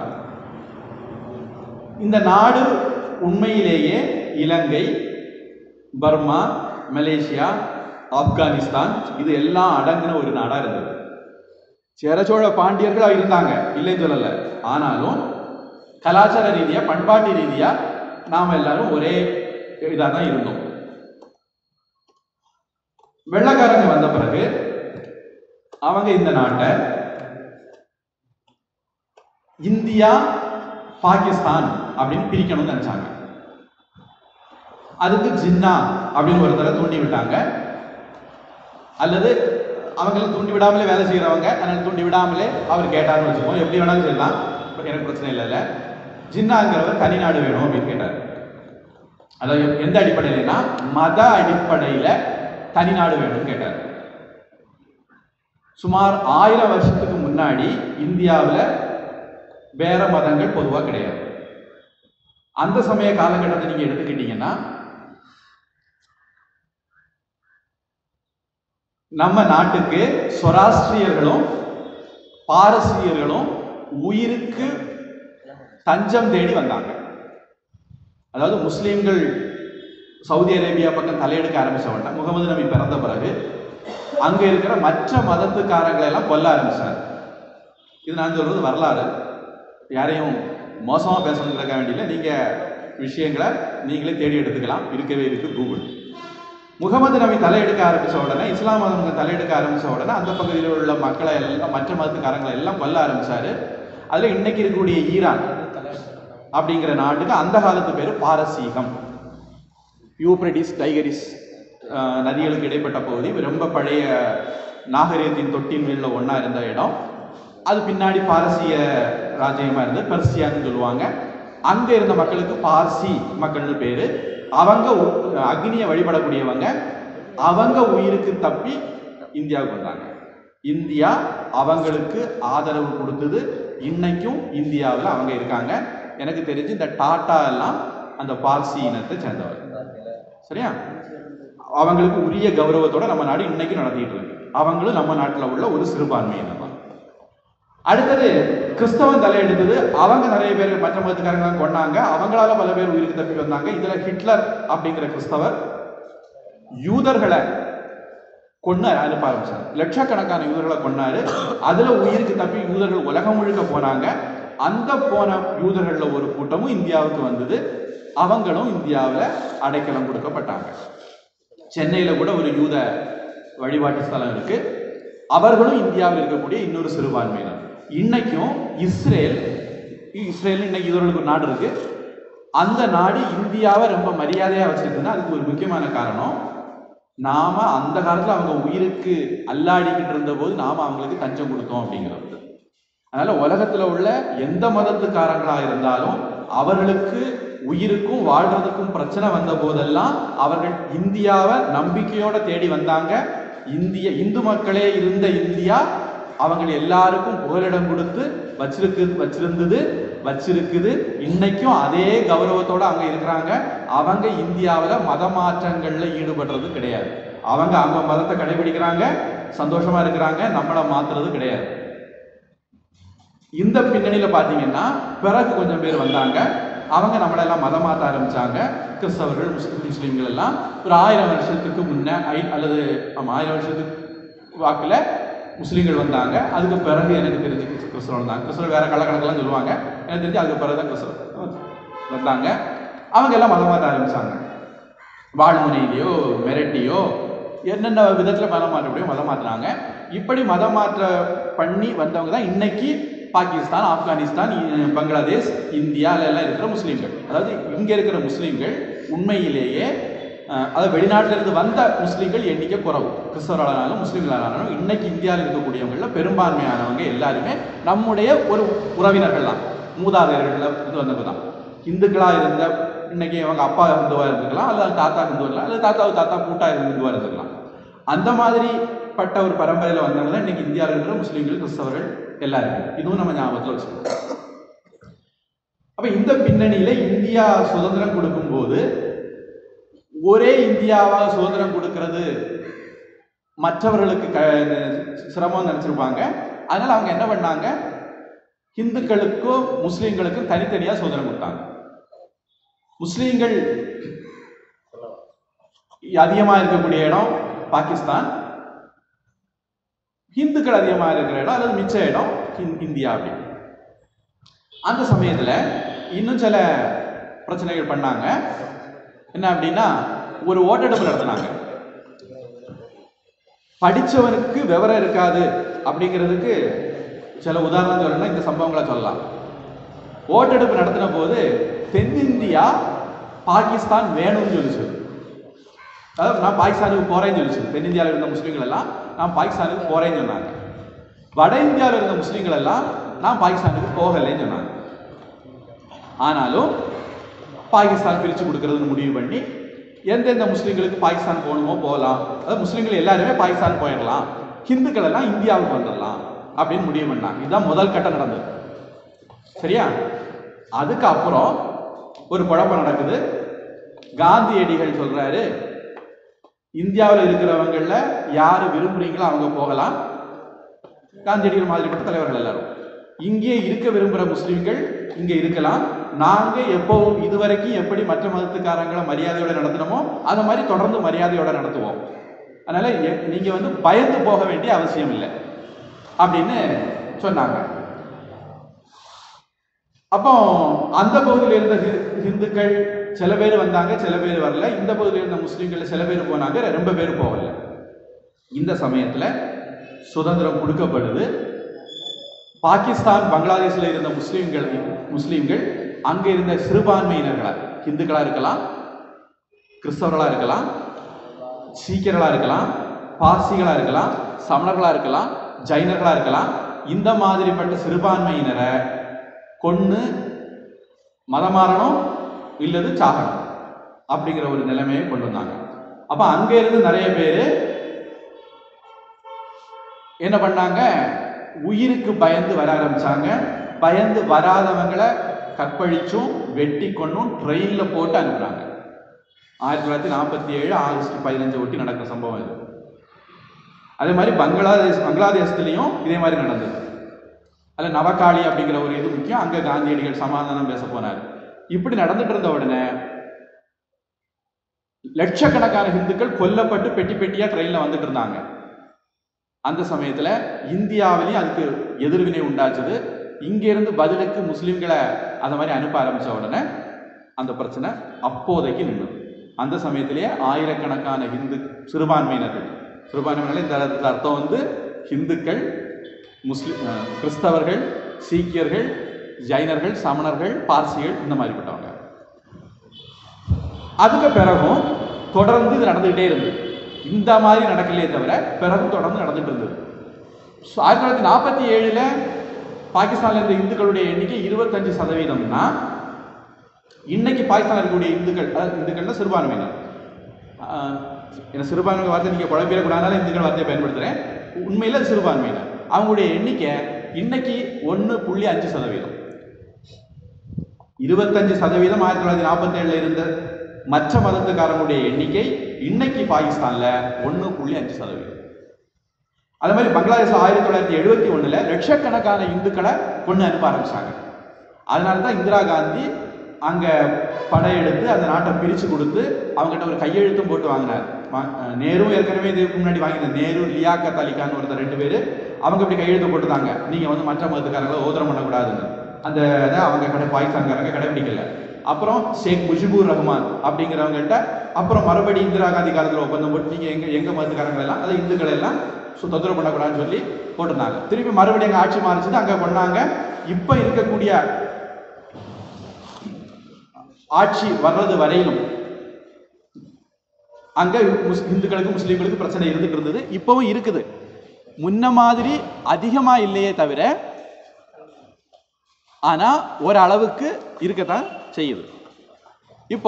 இந்த நாடு உண்மையிலேயே இலங்கை பர்மா மலேசியா ஆப்கானிஸ்தான் இது எல்லாம் அடங்கின ஒரு நாடா இருந்தது சேரச்சோழ பாண்டியர்களா இருந்தாங்க இல்லைன்னு சொல்லல ஆனாலும் கலாச்சார ரீதியா பண்பாட்டு ரீதியா நாம எல்லாரும் ஒரே இதா தான் இருந்தோம் வெள்ளக்காரங்க வந்த பிறகு அவங்க இந்த நாட்டை இந்தியா பாகிஸ்தான் அப்படின்னு பிரிக்கணும்னு நினைச்சாங்க அதுக்கு ஜின்னா அப்படின்னு ஒருத்தரை தூண்டி விட்டாங்க அல்லது அவங்களும் தூண்டி விடாமலே வேலை செய்கிறவங்க அதனால தூண்டி விடாமலே அவர் கேட்டார்னு வச்சுக்கோம் எப்படி வேணாலும் செய்யலாம் இப்ப எனக்கு பிரச்சனை இல்லைல்ல ஜின்னாங்கிறவர் தனிநாடு வேணும் அப்படின்னு கேட்டார் அதாவது எந்த அடிப்படையிலனா மத அடிப்படையில தனிநாடு வேணும்னு கேட்டார் சுமார் ஆயிரம் வருஷத்துக்கு முன்னாடி இந்தியாவில் வேற மதங்கள் பொதுவாக கிடையாது அந்த சமய காலகட்டத்தை நீங்க எடுத்துக்கிட்டீங்கன்னா நம்ம நாட்டுக்கு சொராஸ்ட்ரியர்களும் பாரசீகர்களும் உயிருக்கு தஞ்சம் தேடி வந்தாங்க அதாவது முஸ்லீம்கள் சவுதி அரேபியா பக்கம் தலையெடுக்க ஆரம்பிச்ச உடனே முகமது நபி பிறந்த பிறகு அங்க இருக்கிற மற்ற மதத்துக்காரங்களை எல்லாம் கொல்ல ஆரம்பிச்சார் இது நான் சொல்றது வரலாறு யாரையும் மோசமா பேசணுங்கிறக்க வேண்டியில நீங்க விஷயங்களை நீங்களே தேடி எடுத்துக்கலாம் இருக்கவே இருக்கு கூகுள் முகமது நபி தலையெடுக்க ஆரம்பிச்ச உடனே இஸ்லாம் மதம் தலையெடுக்க ஆரம்பிச்ச உடனே அந்த பகுதியில் உள்ள மக்களை எல்லாம் மற்ற மதத்துக்காரங்களை எல்லாம் கொல்ல ஆரம்பிச்சாரு அதுல இன்னைக்கு இருக்கக்கூடிய ஈரான் அப்படிங்கிற நாட்டுக்கு அந்த காலத்து பேர் பாரசீகம் யூப்ரடிஸ் டைகரிஸ் அஹ், நதிகளுக்கு இடைப்பட்ட பகுதி ரொம்ப பழைய நாகரிகத்தின் தொட்டின் மேல ஒண்ணா இருந்த இடம் அது பின்னாடி பாரசீக ராஜ்யமா இருந்து பெர்சியான்னு சொல்லுவாங்க அங்க இருந்த மக்களுக்கு பார்சி மக்கள்னு பேரு அவங்க உ- அக்னியை வழிபடக்கூடியவங்க அவங்க உயிருக்கு தப்பி இந்தியாவுக்கு வந்தாங்க இந்தியா அவங்களுக்கு ஆதரவு கொடுத்தது இன்னைக்கும் இந்தியாவில் அவங்க இருக்காங்க எனக்கு தெரிஞ்சு இந்த டாட்டா எல்லாம் அந்த பார்சி இனத்தை சேர்ந்தவர் சரியா அவங்களுக்கு உரிய கௌரவத்தோட நம்ம நாடு இன்னைக்கு நடத்திட்டு இருக்கு அவங்களும் நம்ம நாட்டில் உள்ள ஒரு சிறுபான்மையினர் தான் அடுத்தது கிறிஸ்தவன் தலையெடுத்தது அவங்க நிறைய பேர் மற்ற மதத்துக்காரங்க கொண்டாங்க அவங்களால பல பேர் உயிருக்கு தப்பி வந்தாங்க இதுல ஹிட்லர் அப்படிங்கிற கிறிஸ்தவர் யூதர்களை கொண்டு அனுப்ப ஆரம்பிச்சார் லட்சக்கணக்கான யூதர்களை கொன்னாரு அதுல உயிருக்கு தப்பி யூதர்கள் உலகம் முழுக்க போனாங்க அந்த போன யூதர்கள்ல ஒரு கூட்டமும் இந்தியாவுக்கு வந்தது அவங்களும் இந்தியாவில் அடைக்கலம் கொடுக்கப்பட்டாங்க சென்னையில கூட ஒரு யூத வழிபாட்டு ஸ்தலம் இருக்கு அவர்களும் இந்தியாவில் இருக்கக்கூடிய இன்னொரு சிறுபான்மையினர் இன்னைக்கும் இஸ்ரேல் இஸ்ரேல் இன்னைக்கு யூதர்களுக்கு ஒரு நாடு இருக்கு அந்த நாடு இந்தியாவை ரொம்ப மரியாதையா வச்சிருக்குன்னா அதுக்கு ஒரு முக்கியமான காரணம் நாம அந்த காலத்துல அவங்க உயிருக்கு அல்லாடிக்கிட்டு இருந்த போது நாம அவங்களுக்கு தஞ்சம் கொடுத்தோம் அப்படிங்கிறது அதனால உலகத்துல உள்ள எந்த மதத்துக்காரங்களா இருந்தாலும் அவர்களுக்கு உயிருக்கும் வாழ்றதுக்கும் பிரச்சனை வந்த போதெல்லாம் அவர்கள் இந்தியாவை நம்பிக்கையோட தேடி வந்தாங்க இந்திய இந்து மக்களே இருந்த இந்தியா அவங்க எல்லாருக்கும் புகலிடம் கொடுத்து வச்சிருக்கு வச்சிருந்தது வச்சிருக்குது இன்னைக்கும் அதே கௌரவத்தோட அங்க இருக்கிறாங்க அவங்க இந்தியாவுல மத மாற்றங்கள்ல ஈடுபடுறது கிடையாது அவங்க அவங்க மதத்தை கடைபிடிக்கிறாங்க சந்தோஷமா இருக்கிறாங்க நம்மளை மாத்துறது கிடையாது இந்த பின்னணியில பாத்தீங்கன்னா பிறகு கொஞ்சம் பேர் வந்தாங்க அவங்க நம்மளெல்லாம் மதம் மாற்ற ஆரம்பிச்சாங்க கிறிஸ்தவர்கள் முஸ்லிம் முஸ்லீம்கள் எல்லாம் ஒரு ஆயிரம் வருஷத்துக்கு முன்ன ஐ- அல்லது ஆமா ஆயிரம் வருஷத்துக்கு வாக்குல முஸ்லீம்கள் வந்தாங்க அதுக்கு பிறகு எனக்கு தெரிஞ்சு கிறிஸ்- கிறிஸ்தவம் வந்தாங்க கிறிஸ்தவர் வேற கலக்கணக்கெல்லாம் சொல்லுவாங்க எனக்கு தெரிஞ்சு அதுக்கு பிறகு தான் கிறிஸ்தவம் வந்தாங்க அவங்க எல்லாம் மதம் மாற்ற ஆரம்பிச்சாங்க வாழ்முனையிலையோ மிரட்டியோ என்னென்ன விதத்தில் மதம் மாற்ற முடியும் மதம் மாற்றினாங்க இப்படி மதம் மாற்ற பண்ணி வந்தவங்க தான் இன்னைக்கு பாகிஸ்தான் ஆப்கானிஸ்தான் இ- பங்களாதேஷ் இந்தியால எல்லாம் இருக்கிற முஸ்லீம்கள் அதாவது இங்கே இருக்கிற முஸ்லீம்கள் உண்மையிலேயே அஹ், அதாவது வெளிநாட்டில இருந்து வந்த முஸ்லீம்கள் எண்ணிக்கை குறவு கிறிஸ்தவர்களானாலும் முஸ்லீம்களானாலும் இன்னைக்கு இந்தியாவில் இருக்கக்கூடியவங்கள பெரும்பான்மையானவங்க எல்லாருமே நம்முடைய ஒரு உறவினர்கள் தான் மூதாதையர்கள்ல இருந்து வந்தவங்க தான் இந்துக்களாக இருந்த இன்னைக்கு அவங்க அப்பா ஹிந்துவாக இருந்துக்கலாம் அல்லது தாத்தா ஹிந்துவா இருக்கலாம் அல்லது தாத்தாவு தாத்தா கூட்டா இருந்து ஹிந்துவாக இருந்துக்கலாம் அந்த மாதிரி பட்ட ஒரு பரம்பரையில் வந்தவங்க தான் இன்னைக்கு இந்தியாவில் இருக்கிற முஸ்லீம்கள் கிறிஸ்தவர்கள் எல்லாருமே இதுவும் நம்ம ஞாபகத்தில் வச்சுக்கணும் அப்ப இந்த பின்னணியில இந்தியா சுதந்திரம் கொடுக்கும்போது ஒரே இந்தியாவாக சுதந்திரம் கொடுக்கிறது மற்றவர்களுக்கு க சிரமம் நினைச்சிருப்பாங்க அதனால அவங்க என்ன பண்ணாங்க இந்துக்களுக்கும் முஸ்லீம்களுக்கும் தனித்தனியா சுதந்திரம் கொடுத்தாங்க முஸ்லீம்கள் அதிகமாக இருக்கக்கூடிய இடம் பாகிஸ்தான் இந்துக்கள் அதிகமாக இருக்கிற இடம் அல்லது மிச்ச இடம் இந்- இந்தியா அப்படி அந்த சமயத்துல இன்னும் சில பிரச்சனைகள் பண்ணாங்க என்ன அப்படின்னா ஒரு ஓட்டெடுப்பு நடத்தினாங்க படிச்சவனுக்கு விவரம் இருக்காது அப்படிங்கிறதுக்கு சில உதாரணம் சொல்லணும்னா இந்த சம்பவங்களை சொல்லலாம் ஓட்டெடுப்பு நடத்தின போது தென்னிந்தியா பாகிஸ்தான் வேணும்னு சொல்லிச்சு அதாவது நான் பாகிஸ்தானுக்கு போறேன்னு சொல்லிச்சு தென்னிந்தியாவில் இருந்த முஸ்லீம்கள் எல்லாம் நான் பாகிஸ்தானுக்கு போறேன்னு சொன்னாங்க வட இந்தியாவில் இருந்த முஸ்லீம்கள் எல்லாம் நான் பாகிஸ்தானுக்கு போகலைன்னு சொன்னாங்க ஆனாலும் பாகிஸ்தான் பிரித்து கொடுக்கறதுன்னு முடிவு பண்ணி எந்தெந்த முஸ்லீம்களுக்கு பாகிஸ்தான் போகணுமோ போகலாம் அதாவது முஸ்லீம்கள் எல்லாருமே பாகிஸ்தான் போயிடலாம் ஹிந்துக்கள் எல்லாம் இந்தியாவுக்கு வந்துடலாம் அப்படின்னு முடிவு பண்ணாங்க இதுதான் முதல் கட்டம் நடந்தது சரியா அதுக்கப்புறம் ஒரு குழப்பம் நடக்குது காந்தியடிகள் சொல்றாரு இந்தியாவில் இருக்கிறவங்கள யாரு விரும்புறீங்களோ அவங்க போகலாம் காந்தியடிகள் மாதிரிப்பட்ட தலைவர்கள் எல்லாரும் இங்கே இருக்க விரும்புகிற முஸ்லிம்கள் இங்கே இருக்கலாம் நாங்க எப்பவும் இதுவரைக்கும் எப்படி மற்ற மதத்துக்காரங்களை மரியாதையோட நடத்தினோமோ அந்த மாதிரி தொடர்ந்து மரியாதையோட நடத்துவோம் அதனால எ- நீங்க வந்து பயந்து போக வேண்டிய அவசியம் இல்லை அப்படின்னு சொன்னாங்க அப்போ அந்த பகுதியில் இருந்த ஹி- இந்துக்கள் சில பேர் வந்தாங்க சில பேர் வரல இந்த பகுதியில் இருந்த முஸ்லீம்கள் சில பேர் போனாங்க ரொம்ப பேர் போகல இந்த சமயத்துல சுதந்திரம் கொடுக்கப்படுது பாகிஸ்தான் பங்களாதேஷ்ல இருந்த முஸ்லீம்கள் முஸ்லீம்கள் அங்க இருந்த சிறுபான்மையினர்களா இந்துக்களா இருக்கலாம் கிறிஸ்தவர்களா இருக்கலாம் சீக்கியர்களா இருக்கலாம் பார்சிகளா இருக்கலாம் சமணர்களா இருக்கலாம் ஜைனர்களா இருக்கலாம் இந்த மாதிரிப்பட்ட சிறுபான்மையினரை கொன்னு மதம் மாறணும் இல்லது சாகணும் அப்படிங்கிற ஒரு நிலைமையை கொண்டு வந்தாங்க அப்ப அங்க இருந்து நிறைய பேர் என்ன பண்ணாங்க உயிருக்கு பயந்து வர ஆரம்பிச்சாங்க பயந்து வராதவங்களை கற்பழிச்சும் வெட்டி கொன்னும் ட்ரெயின்ல போட்டு அனுப்புறாங்க ஆயிரத்தி தொள்ளாயிரத்தி நாற்பத்தி ஏழு ஆகஸ்ட் பதினஞ்சு ஒட்டி நடக்கிற சம்பவம் இது அதே மாதிரி பங்களாதேஷ் பங்களாதேசத்துலேயும் இதே மாதிரி நடந்தது அதில் நவகாளி அப்படிங்கிற ஒரு இது முக்கியம் அங்கே காந்தியடிகள் சமாதானம் பேச போனார் இப்படி நடந்துட்டு இருந்த உடனே லட்சக்கணக்கான இந்துக்கள் கொல்லப்பட்டு பெட்டி பெட்டியா ட்ரெயின்ல வந்துட்டு இருந்தாங்க அந்த சமயத்துல இந்தியாவிலையும் அதுக்கு எதிர்வினை உண்டாச்சுது இங்க இருந்து பதிலுக்கு முஸ்லிம்களை அந்த மாதிரி அனுப்ப ஆரம்பிச்ச உடனே அந்த பிரச்சனை அப்போதைக்கு நின்றுது அந்த சமயத்திலேயே ஆயிரக்கணக்கான இந்து சிறுபான்மையினர்கள் சிறுபான்மையினர் இந்த இடத்துல அர்த்தம் வந்து ஹிந்துக்கள் முஸ்லிம் அஹ், கிறிஸ்தவர்கள் சீக்கியர்கள் ஜைனர்கள் சமணர்கள் பார்சிகள் இந்த மாதிரிப்பட்டவங்க அதுக்கு பிறகும் தொடர்ந்து இது நடந்துகிட்டே இருந்தது இந்த மாதிரி நடக்கலையே தவிர பிறகும் தொடர்ந்து நடந்துட்டு இருந்தது So, ஆயிரத்தி தொள்ளாயிரத்தி நாற்பத்தி ஏழுல பாகிஸ்தான்ல இருந்த இந்துக்களுடைய எண்ணிக்கை இருபத்தஞ்சு சதவீதம்னா இன்னைக்கு பாகிஸ்தான்ல இருக்கக்கூடிய இந்துக்கள் அதாவது இந்துக்கள்னா சிறுபான்மையினர் ஆஹ், என்ன சிறுபான்மை வார்த்தை நீங்க குழப்பிடக்கூடாதுனால இந்துக்கள் வார்த்தையை பயன்படுத்துறேன் உண்மையில அது சிறுபான்மையினர் அவங்களுடைய எண்ணிக்கை இன்னைக்கு ஒன்று புள்ளி அஞ்சு சதவீதம் இருபத்தஞ்சு சதவீதம் ஆயிரத்தி தொள்ளாயிரத்தி நாற்பத்தி ஏழுல இருந்த மற்ற மதத்துக்காரங்களுடைய எண்ணிக்கை இன்னைக்கு பாகிஸ்தான்ல ஒன்று புள்ளி அஞ்சு சதவீதம் அதே மாதிரி பங்களாதேஷ் ஆயிரத்தி தொள்ளாயிரத்தி எழுபத்தி ஒண்ணுல லட்சக்கணக்கான இந்துக்களை கொண்டு அனுப்ப ஆரம்பிச்சாங்க அதனால தான் இந்திரா காந்தி அங்க படையெடுத்து அந்த நாட்டை பிரிச்சு கொடுத்து அவங்ககிட்ட ஒரு கையெழுத்தும் போட்டு வாங்கினார் வா- அஹ் நேரு ஏற்கனவே இதுக்கு முன்னாடி வாங்கினார் நேரு லியாக்கத் அலிகான் ஒருத்தர் ரெண்டு பேர் அவங்க இப்படி கையெழுத்து போட்டுதாங்க நீங்க வந்து மற்ற மதத்துக்காரங்களை ஓதரம் பண்ணக்கூடாதுன்னு அந்த இதை அவங்க கடை பாகிஸ்தான்காரங்க கடைபிடிக்கல அப்புறம் ஷேக் முஜிபுர் ரஹ்மான் அப்படிங்கிறவங்கள்ட்ட அப்புறம் மறுபடி இந்திரா காந்தி காலத்தில் ஒப்பந்தம் போட்டு நீங்க எங்க எங்க மதத்துக்காரங்க எல்லாம் அதை இந்துக்கள் எல்லாம் சு- தொந்தரவு பண்ணக்கூடாதுன்னு சொல்லி போட்டிருந்தாங்க திருப்பி மறுபடியும் அங்கே ஆட்சி மாறிச்சுட்டு அங்கே பண்ணாங்க இப்போ இருக்கக்கூடிய ஆட்சி வர்றது வரையிலும் அங்க முஸ்- இந்துக்களுக்கு முஸ்லீம்களுக்கு பிரச்சனை இருந்துட்டு இருந்தது இப்பவும் இருக்குது முன்ன மாதிரி அதிகமா இல்லையே தவிர ஆனா ஒரு அளவுக்கு இருக்கத்தான் செய்யுது இப்போ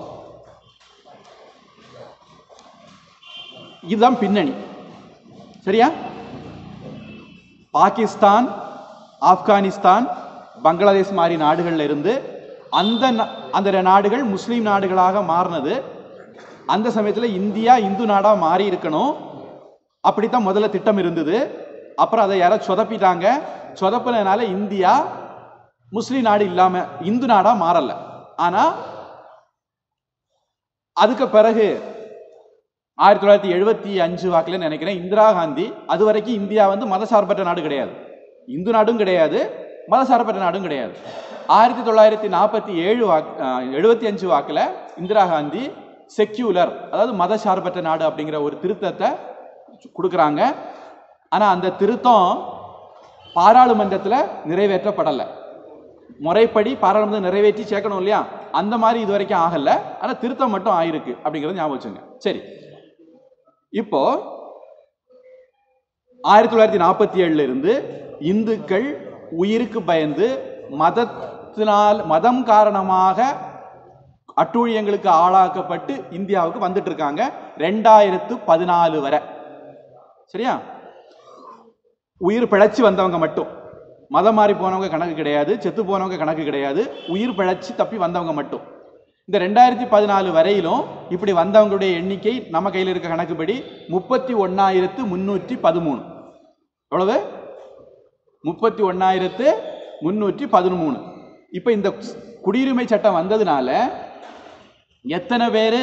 இதுதான் பின்னணி சரியா பாகிஸ்தான் ஆப்கானிஸ்தான் பங்களாதேஷ் மாதிரி நாடுகள்ல இருந்து அந்த நா- அந்த நாடுகள் முஸ்லீம் நாடுகளாக மாறினது அந்த சமயத்தில் இந்தியா இந்து நாடா மாறி இருக்கணும் அப்படித்தான் முதல்ல திட்டம் இருந்தது அப்புறம் அதை யாரோ சொதப்பிட்டாங்க சொதப்பினதுனால இந்தியா முஸ்லீம் நாடு இல்லாம இந்து நாடா மாறல ஆனா அதுக்கு பிறகு ஆயிரத்தி தொள்ளாயிரத்தி எழுபத்தி அஞ்சு வாக்கில் நினைக்கிறேன் இந்திரா காந்தி அது வரைக்கும் இந்தியா வந்து மதசார்பற்ற நாடு கிடையாது இந்து நாடும் கிடையாது மதசார்பற்ற நாடும் கிடையாது ஆயிரத்தி தொள்ளாயிரத்தி நாற்பத்தி ஏழு வாக் எழுபத்தி அஞ்சு வாக்கில் இந்திரா காந்தி செக்யூலர் அதாவது மதசார்பற்ற நாடு அப்படிங்கிற ஒரு திருத்தத்தை கொடுக்குறாங்க ஆனால் அந்த திருத்தம் பாராளுமன்றத்தில் நிறைவேற்றப்படலை முறைப்படி பாராளுமன்றம் நிறைவேற்றி சேர்க்கணும் இல்லையா அந்த மாதிரி இது வரைக்கும் ஆகல ஆனால் திருத்தம் மட்டும் ஆயிருக்கு அப்படிங்கிறத ஞாபகம் வச்சுங்க சரி இப்போ ஆயிரத்தி தொள்ளாயிரத்தி நாற்பத்தி ஏழுல இருந்து இந்துக்கள் உயிருக்கு பயந்து மதத்தினால் மதம் காரணமாக அட்டூழியங்களுக்கு ஆளாக்கப்பட்டு இந்தியாவுக்கு வந்துட்டு இருக்காங்க ரெண்டாயிரத்து பதினாலு வரை சரியா உயிர் பிழைச்சி வந்தவங்க மட்டும் மதம் மாறி போனவங்க கணக்கு கிடையாது செத்து போனவங்க கணக்கு கிடையாது உயிர் பிழைச்சி தப்பி வந்தவங்க மட்டும் இந்த ரெண்டாயிரத்தி பதினாலு வரையிலும் இப்படி வந்தவங்களுடைய எண்ணிக்கை நம்ம கையில் இருக்க கணக்குப்படி முப்பத்தி ஒன்னாயிரத்து முன்னூற்றி பதிமூணு எவ்வளவு முப்பத்தி ஒன்னாயிரத்து முன்னூற்றி பதிமூணு இப்போ இந்த குடியுரிமை சட்டம் வந்ததுனால எத்தனை பேர்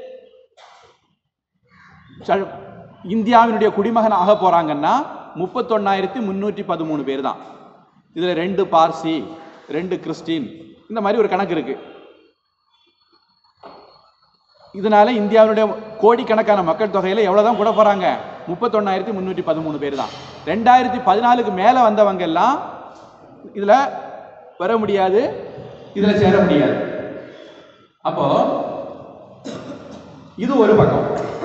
இந்தியாவினுடைய குடிமகன் ஆக போறாங்கன்னா முப்பத்தொன்னாயிரத்தி முன்னூற்றி பதிமூணு பேர் தான் இதில் ரெண்டு பார்சி ரெண்டு கிறிஸ்டின் இந்த மாதிரி ஒரு கணக்கு இருக்கு இதனால இந்தியாவினுடைய கோடிக்கணக்கான மக்கள் தொகையில் எவ்வளோதான் கூட போகிறாங்க முப்பத்தொன்னாயிரத்தி முந்நூற்றி பதிமூணு பேர் தான் ரெண்டாயிரத்தி பதினாலுக்கு மேலே வந்தவங்க எல்லாம் இதில் வர முடியாது இதில் சேர முடியாது அப்போ இது ஒரு பக்கம்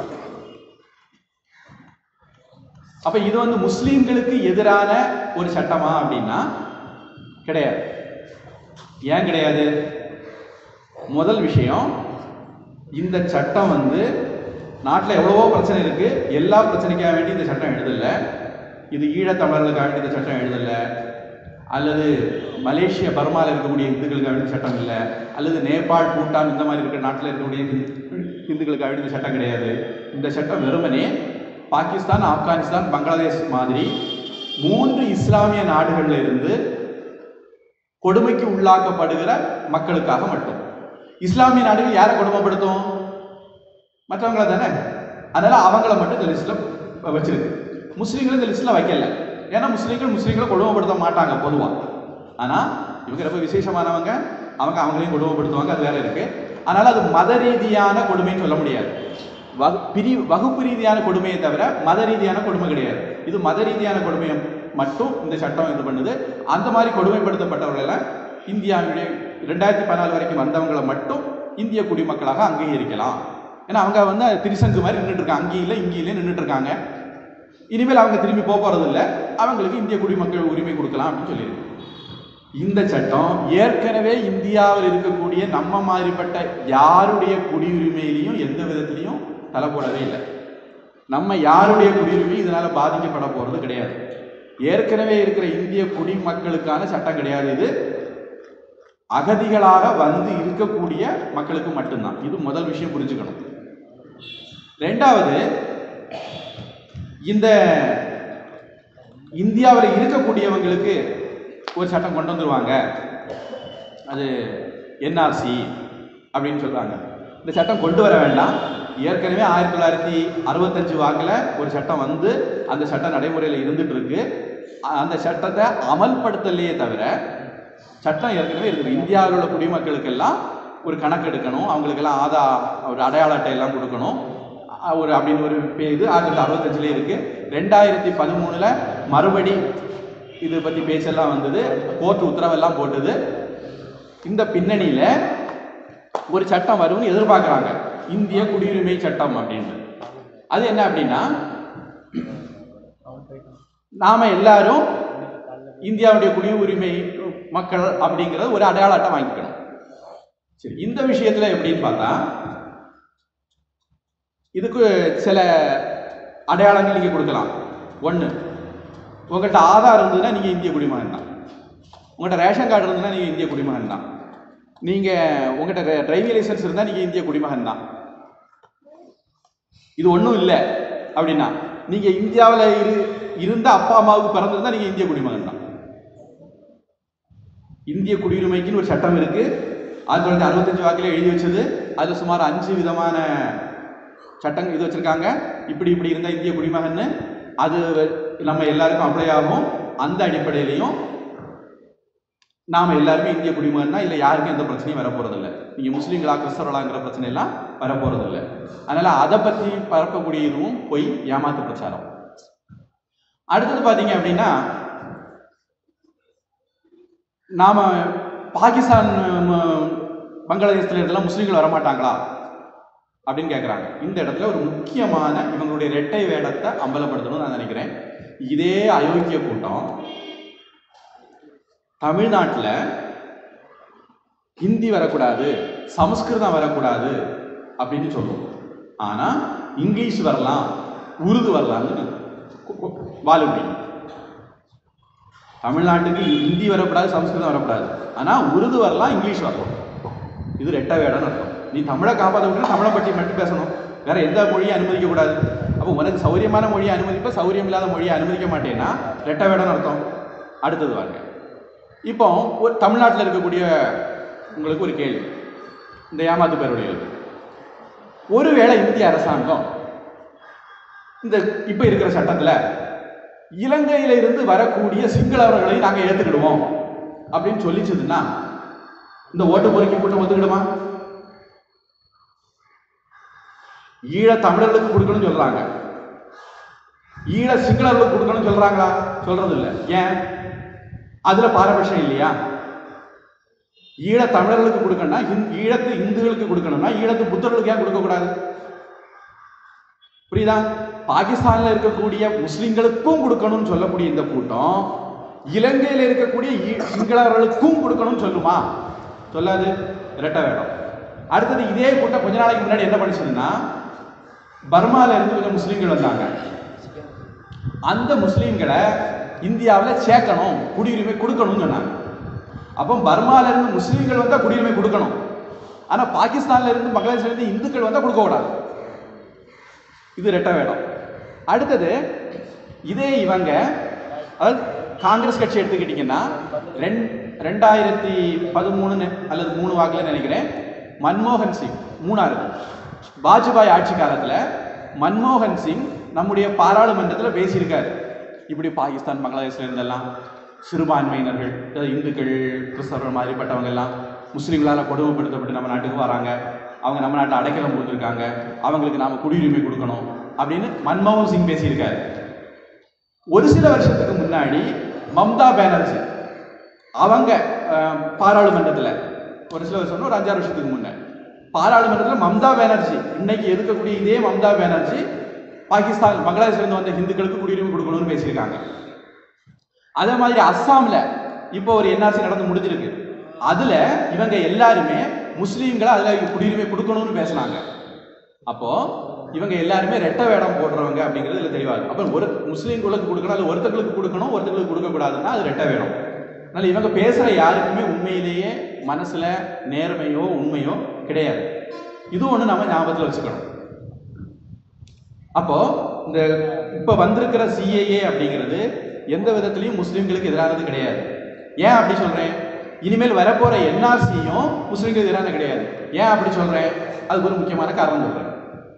அப்ப இது வந்து முஸ்லீம்களுக்கு எதிரான ஒரு சட்டமா அப்படின்னா கிடையாது ஏன் கிடையாது முதல் விஷயம் இந்த சட்டம் வந்து நாட்டில் எவ்வளவோ பிரச்சனை இருக்கு எல்லா பிரச்சனைக்காக வேண்டி இந்த சட்டம் எழுதல இது ஈழத்தமிழர்களுக்காக வேண்டி இந்த சட்டம் எழுதல அல்லது மலேசியா பர்மாவில் இருக்கக்கூடிய இந்துக்களுக்காக வேண்டிய சட்டம் இல்லை அல்லது நேபாள் பூட்டான் இந்த மாதிரி இருக்கிற நாட்டில் இருக்கக்கூடிய இந்து- இந்துக்களுக்காக வேண்டிய சட்டம் கிடையாது இந்த சட்டம் வெறுமனே பாகிஸ்தான் ஆப்கானிஸ்தான் பங்களாதேஷ் மாதிரி மூன்று இஸ்லாமிய நாடுகள்ல இருந்து கொடுமைக்கு உள்ளாக்கப்படுகிற மக்களுக்காக மட்டும் இஸ்லாமிய நாடுகள் யாரை கொடுமைப்படுத்தும் மற்றவங்கள தானே அதனால அவங்கள மட்டும் இந்த லிஸ்ட்ல வச்சிருக்கு முஸ்லீம்கள் இந்த லிஸ்ட்ல வைக்கல ஏன்னா முஸ்லீம்கள் முஸ்லீம்களை கொடுமைப்படுத்த மாட்டாங்க பொதுவா ஆனா இவங்க ரொம்ப விசேஷமானவங்க அவங்க அவங்களையும் கொடுமைப்படுத்துவாங்க அது வேற இருக்கு அதனால அது மத ரீதியான கொடுமைன்னு சொல்ல முடியாது வகு பிரி வகுப்பு ரீதியான கொடுமையை தவிர மத ரீதியான கொடுமை கிடையாது இது மத ரீதியான கொடுமையை மட்டும் இந்த சட்டம் இது பண்ணுது அந்த மாதிரி கொடுமைப்படுத்தப்பட்டவர்களை இந்தியாவுடைய ரெண்டாயிரத்தி பதினாலு வரைக்கும் வந்தவங்களை மட்டும் இந்திய குடிமக்களாக அங்கீகரிக்கலாம் ஏன்னா அவங்க வந்து திரிசங்கு மாதிரி நின்றுட்டு இருக்காங்க அங்கேயும் இங்கேயும் நின்றுட்டு இருக்காங்க இனிமேல் அவங்க திரும்பி போக போறது இல்ல அவங்களுக்கு இந்திய குடிமக்கள் உரிமை கொடுக்கலாம் அப்படின்னு சொல்லியிருக்கு இந்த சட்டம் ஏற்கனவே இந்தியாவில் இருக்கக்கூடிய நம்ம மாதிரிப்பட்ட யாருடைய குடியுரிமையிலையும் எந்த விதத்திலையும் தலை போடவே இல்லை நம்ம யாருடைய குடியுரிமை இதனால பாதிக்கப்பட போறது கிடையாது ஏற்கனவே இருக்கிற இந்திய குடிமக்களுக்கான சட்டம் கிடையாது இது அகதிகளாக வந்து இருக்கக்கூடிய மக்களுக்கு மட்டும்தான் இது முதல் விஷயம் புரிஞ்சுக்கணும் ரெண்டாவது இந்த இந்தியாவில் இருக்கக்கூடியவங்களுக்கு ஒரு சட்டம் கொண்டு வந்துருவாங்க அது என்ஆர்சி அப்படின்னு சொல்றாங்க இந்த சட்டம் கொண்டு வர வேண்டாம் ஏற்கனவே ஆயிரத்தி தொள்ளாயிரத்தி அறுபத்தஞ்சு வாக்கில் ஒரு சட்டம் வந்து அந்த சட்டம் நடைமுறையில் இருந்துட்டு இருக்கு அ- அந்த சட்டத்தை அமல்படுத்தலையே தவிர சட்டம் ஏற்கனவே இருக்குது இந்தியாவில் உள்ள குடிமக்களுக்கெல்லாம் ஒரு கணக்கு எடுக்கணும் அவங்களுக்கெல்லாம் ஆதா ஒரு அடையாள அட்டை எல்லாம் கொடுக்கணும் அ- ஒரு அப்படின்னு ஒரு பே- இது ஆயிரத்தி தொள்ளாயிரத்தி அறுபத்தஞ்சிலே இருக்கு ரெண்டாயிரத்தி பதிமூணுல மறுபடி இது பத்தி பேச்செல்லாம் வந்தது கோர்ட் உத்தரவெல்லாம் போட்டது இந்த பின்னணியில ஒரு சட்டம் வரும்னு எதிர்பார்க்கறாங்க இந்திய குடியுரிமை சட்டம் அப்படின்ட்டு அது என்ன அப்படின்னா நாம எல்லாரும் இந்தியாவுடைய குடியுரிமை மக்கள் அப்படிங்கிறது ஒரு அடையாள அட்டை வாங்கிக்கணும் சரி இந்த விஷயத்துல எப்படின்னு பார்த்தா இதுக்கு சில அடையாளங்கள் நீங்க கொடுக்கலாம் ஒண்ணு உங்கள்கிட்ட ஆதார் இருந்ததுன்னா நீங்க இந்திய குடிமகன் தான் உங்கள்கிட்ட ரேஷன் கார்டு இருந்ததுன்னா நீங்க இந்திய குடிமகன் தான் நீங்க உங்கள்கிட்ட டிரைவிங் லைசன்ஸ் இருந்தா நீங்க இந்திய குடிமகன் தான் இது ஒன்றும் இல்லை அப்படின்னா நீங்க இந்தியாவில் இரு இருந்த அப்பா அம்மாவுக்கு பிறந்திருந்தா நீங்க இந்திய குடிமகன் தான் இந்திய குடியுரிமைக்குன்னு ஒரு சட்டம் இருக்கு ஆயிரத்தி தொள்ளாயிரத்தி அறுபத்தஞ்சு வாக்கில் எழுதி வச்சது அதுல சுமார் அஞ்சு விதமான சட்டம் இது வச்சிருக்காங்க இப்படி இப்படி இருந்தா இந்திய குடிமகன்னு அது நம்ம எல்லாருக்கும் அப்ளை ஆகும் அந்த அடிப்படையிலையும் நாம எல்லாருமே இந்திய குடிமகன்னா இல்லை யாருக்கும் எந்த பிரச்சனையும் வரப்போறதில்ல நீங்க முஸ்லீம்களா கிறிஸ்தவர்களாங்கிற பிரச்சனை எல்லாம் வரப்போறதில்ல அதனால அதை பற்றி பரப்பக்கூடிய இதுவும் பொய் ஏமாத்து பிரச்சாரம் அடுத்தது பாத்தீங்க அப்படின்னா நாம பாகிஸ்தான் ம- பங்களாதேசத்துல இதெல்லாம் முஸ்லீம்கள் வரமாட்டாங்களா அப்படின்னு கேட்குறாங்க இந்த இடத்துல ஒரு முக்கியமான இவங்களுடைய இரட்டை வேடத்தை அம்பலப்படுத்தணும்னு நான் நினைக்கிறேன் இதே அயோக்கிய கூட்டம் தமிழ்நாட்டில் ஹிந்தி வரக்கூடாது சமஸ்கிருதம் வரக்கூடாது அப்படின்னு சொல்லுவோம் ஆனால் இங்கிலீஷ் வரலாம் உருது வரலாம்னு வாலுபடி தமிழ்நாட்டுக்கு ஹிந்தி வரக்கூடாது சமஸ்கிருதம் வரக்கூடாது ஆனால் உருது வரலாம் இங்கிலீஷ் வரலாம் இது ரெட்ட வேடம்னு அர்த்தம் நீ தமிழை காப்பாற்ற விட்டு தமிழை பற்றி மட்டும் பேசணும் வேற எந்த மொழியும் அனுமதிக்க கூடாது அப்போ உனக்கு சௌரியமான மொழியை அனுமதிப்ப சௌரியம் இல்லாத மொழியை அனுமதிக்க மாட்டேன்னா ரெட்ட வேடம்னு அர்த்தம் அடுத்தது வாங்க இப்போ ஒரு தமிழ்நாட்டில் இருக்கக்கூடிய உங்களுக்கு ஒரு கேள்வி இந்த ஏமாத்து பேருடையது ஒருவேளை இந்திய அரசாங்கம் இந்த இப்போ இருக்கிற சட்டத்தில் இலங்கையில இருந்து வரக்கூடிய சிங்களவர்களை நாங்கள் ஏற்றுக்கிடுவோம் அப்படின்னு சொல்லிச்சதுன்னா இந்த ஓட்டு பொறுக்கி கூட்டம் ஒத்துக்கிடுமா ஈழ தமிழர்களுக்கு கொடுக்கணும்னு சொல்றாங்க ஈழ சிங்களர்களுக்கு கொடுக்கணும்னு சொல்றாங்களா சொல்றது இல்ல ஏன் அதுல பாரபட்சம் இல்லையா ஈழ தமிழர்களுக்கு கொடுக்கணும்னா ஹிந்- ஈழத்து இந்துக்களுக்கு கொடுக்கணும்னா ஈழத்து புத்தர்களுக்கு ஏன் கொடுக்க கூடாது புரியுதா பாகிஸ்தான்ல இருக்கக்கூடிய முஸ்லிம்களுக்கும் கொடுக்கணும்னு சொல்லக்கூடிய இந்த கூட்டம் இலங்கையில இருக்கக்கூடிய ஈ- சிங்களவர்களுக்கும் கொடுக்கணும்னு சொல்லுமா சொல்லாது இரட்ட வேடம் அடுத்தது இதே கூட்டம் கொஞ்ச நாளைக்கு முன்னாடி என்ன படிச்சதுன்னா பர்மால இருந்து கொஞ்சம் முஸ்லீம்கள் வந்தாங்க அந்த முஸ்லீம்களை இந்தியாவில் சேர்க்கணும் குடியுரிமை கொடுக்கணும்னு சொன்னாங்க அப்போ பர்மால இருந்து முஸ்லீம்கள் வந்தா குடியுரிமை கொடுக்கணும் ஆனா பாகிஸ்தான்ல இருந்து பங்களாதேஷ்ல இருந்து இந்துக்கள் வந்தா கொடுக்க கூடாது இது ரெட்ட வேடம் அடுத்தது இதே இவங்க அதாவது காங்கிரஸ் கட்சி எடுத்துக்கிட்டிங்கன்னா ரெண் ரெண்டாயிரத்தி பதிமூணுன்னு அல்லது மூணு வாக்கில் நினைக்கிறேன் மன்மோகன் சிங் மூணாவது வாஜ்பாய் ஆட்சி காலத்தில் மன்மோகன் சிங் நம்முடைய பாராளுமன்றத்தில் பேசியிருக்காரு இப்படி பாகிஸ்தான் பங்களாதேஷ்ல இருந்தெல்லாம் சிறுபான்மையினர்கள் அதாவது இந்துக்கள் கிறிஸ்தவர்கள் மாதிரிப்பட்டவங்க எல்லாம் முஸ்லீம்களால் கொடுமைப்படுத்தப்பட்டு நம்ம நாட்டுக்கு வராங்க அவங்க நம்ம நாட்டை அடைக்கலம் கொடுத்துருக்காங்க அவங்களுக்கு நாம குடியுரிமை கொடுக்கணும் அப்படின்னு மன்மோகன் சிங் பேசியிருக்காரு ஒரு சில வருஷத்துக்கு முன்னாடி மம்தா பானர்ஜி அவங்க அஹ், பாராளுமன்றத்துல ஒரு சில வருஷம் ஒரு அஞ்சாறு வருஷத்துக்கு முன்ன பாராளுமன்றத்துல மம்தா பானர்ஜி இன்னைக்கு இருக்கக்கூடிய இதே மம்தா பானர்ஜி பாகிஸ்தான் பங்களாதேஷ்ல இருந்து வந்த இந்துக்களுக்கு குடியுரிமை கொடுக்கணும்னு பேசியிருக்காங்க அதே மாதிரி அஸ்ஸாம்ல இப்போ ஒரு என்ஆர்சி நடந்து முடிஞ்சிருக்கு அதுல இவங்க எல்லாருமே முஸ்லீம்களை அதுல குடியுரிமை கொடுக்கணும்னு பேசுனாங்க அப்போ இவங்க எல்லாருமே ரெட்ட வேடம் போடுறவங்க அப்படிங்கிறது இதுல தெளிவா இருக்கு அப்ப ஒரு முஸ்லீம்களுக்கு கொடுக்கணும் அல்ல ஒருத்தர்களுக்கு கொடுக்கணும் ஒருத்தர்களுக்கு கொடுக்க கூடாதுன்னா அது ரெட்ட வேடம் அதனால இவங்க பேசுற யாருக்குமே உண்மையிலேயே மனசுல நேர்மையோ உண்மையோ கிடையாது இது ஒண்ணு நம்ம ஞாபகத்துல வச்சுக்கணும் அப்போ இந்த இப்ப வந்திருக்கிற சிஏஏ அப்படிங்கிறது எந்த விதத்திலையும் முஸ்லிம்களுக்கு எதிரானது கிடையாது ஏன் அப்படி சொல்றேன் இனிமேல் வரப்போற என்ஆர்சியும் முஸ்லீம்களுக்கு எதிரான கிடையாது ஏன் அப்படி சொல்றேன் அதுக்கு ஒரு முக்கியமான காரணம் சொல்றேன்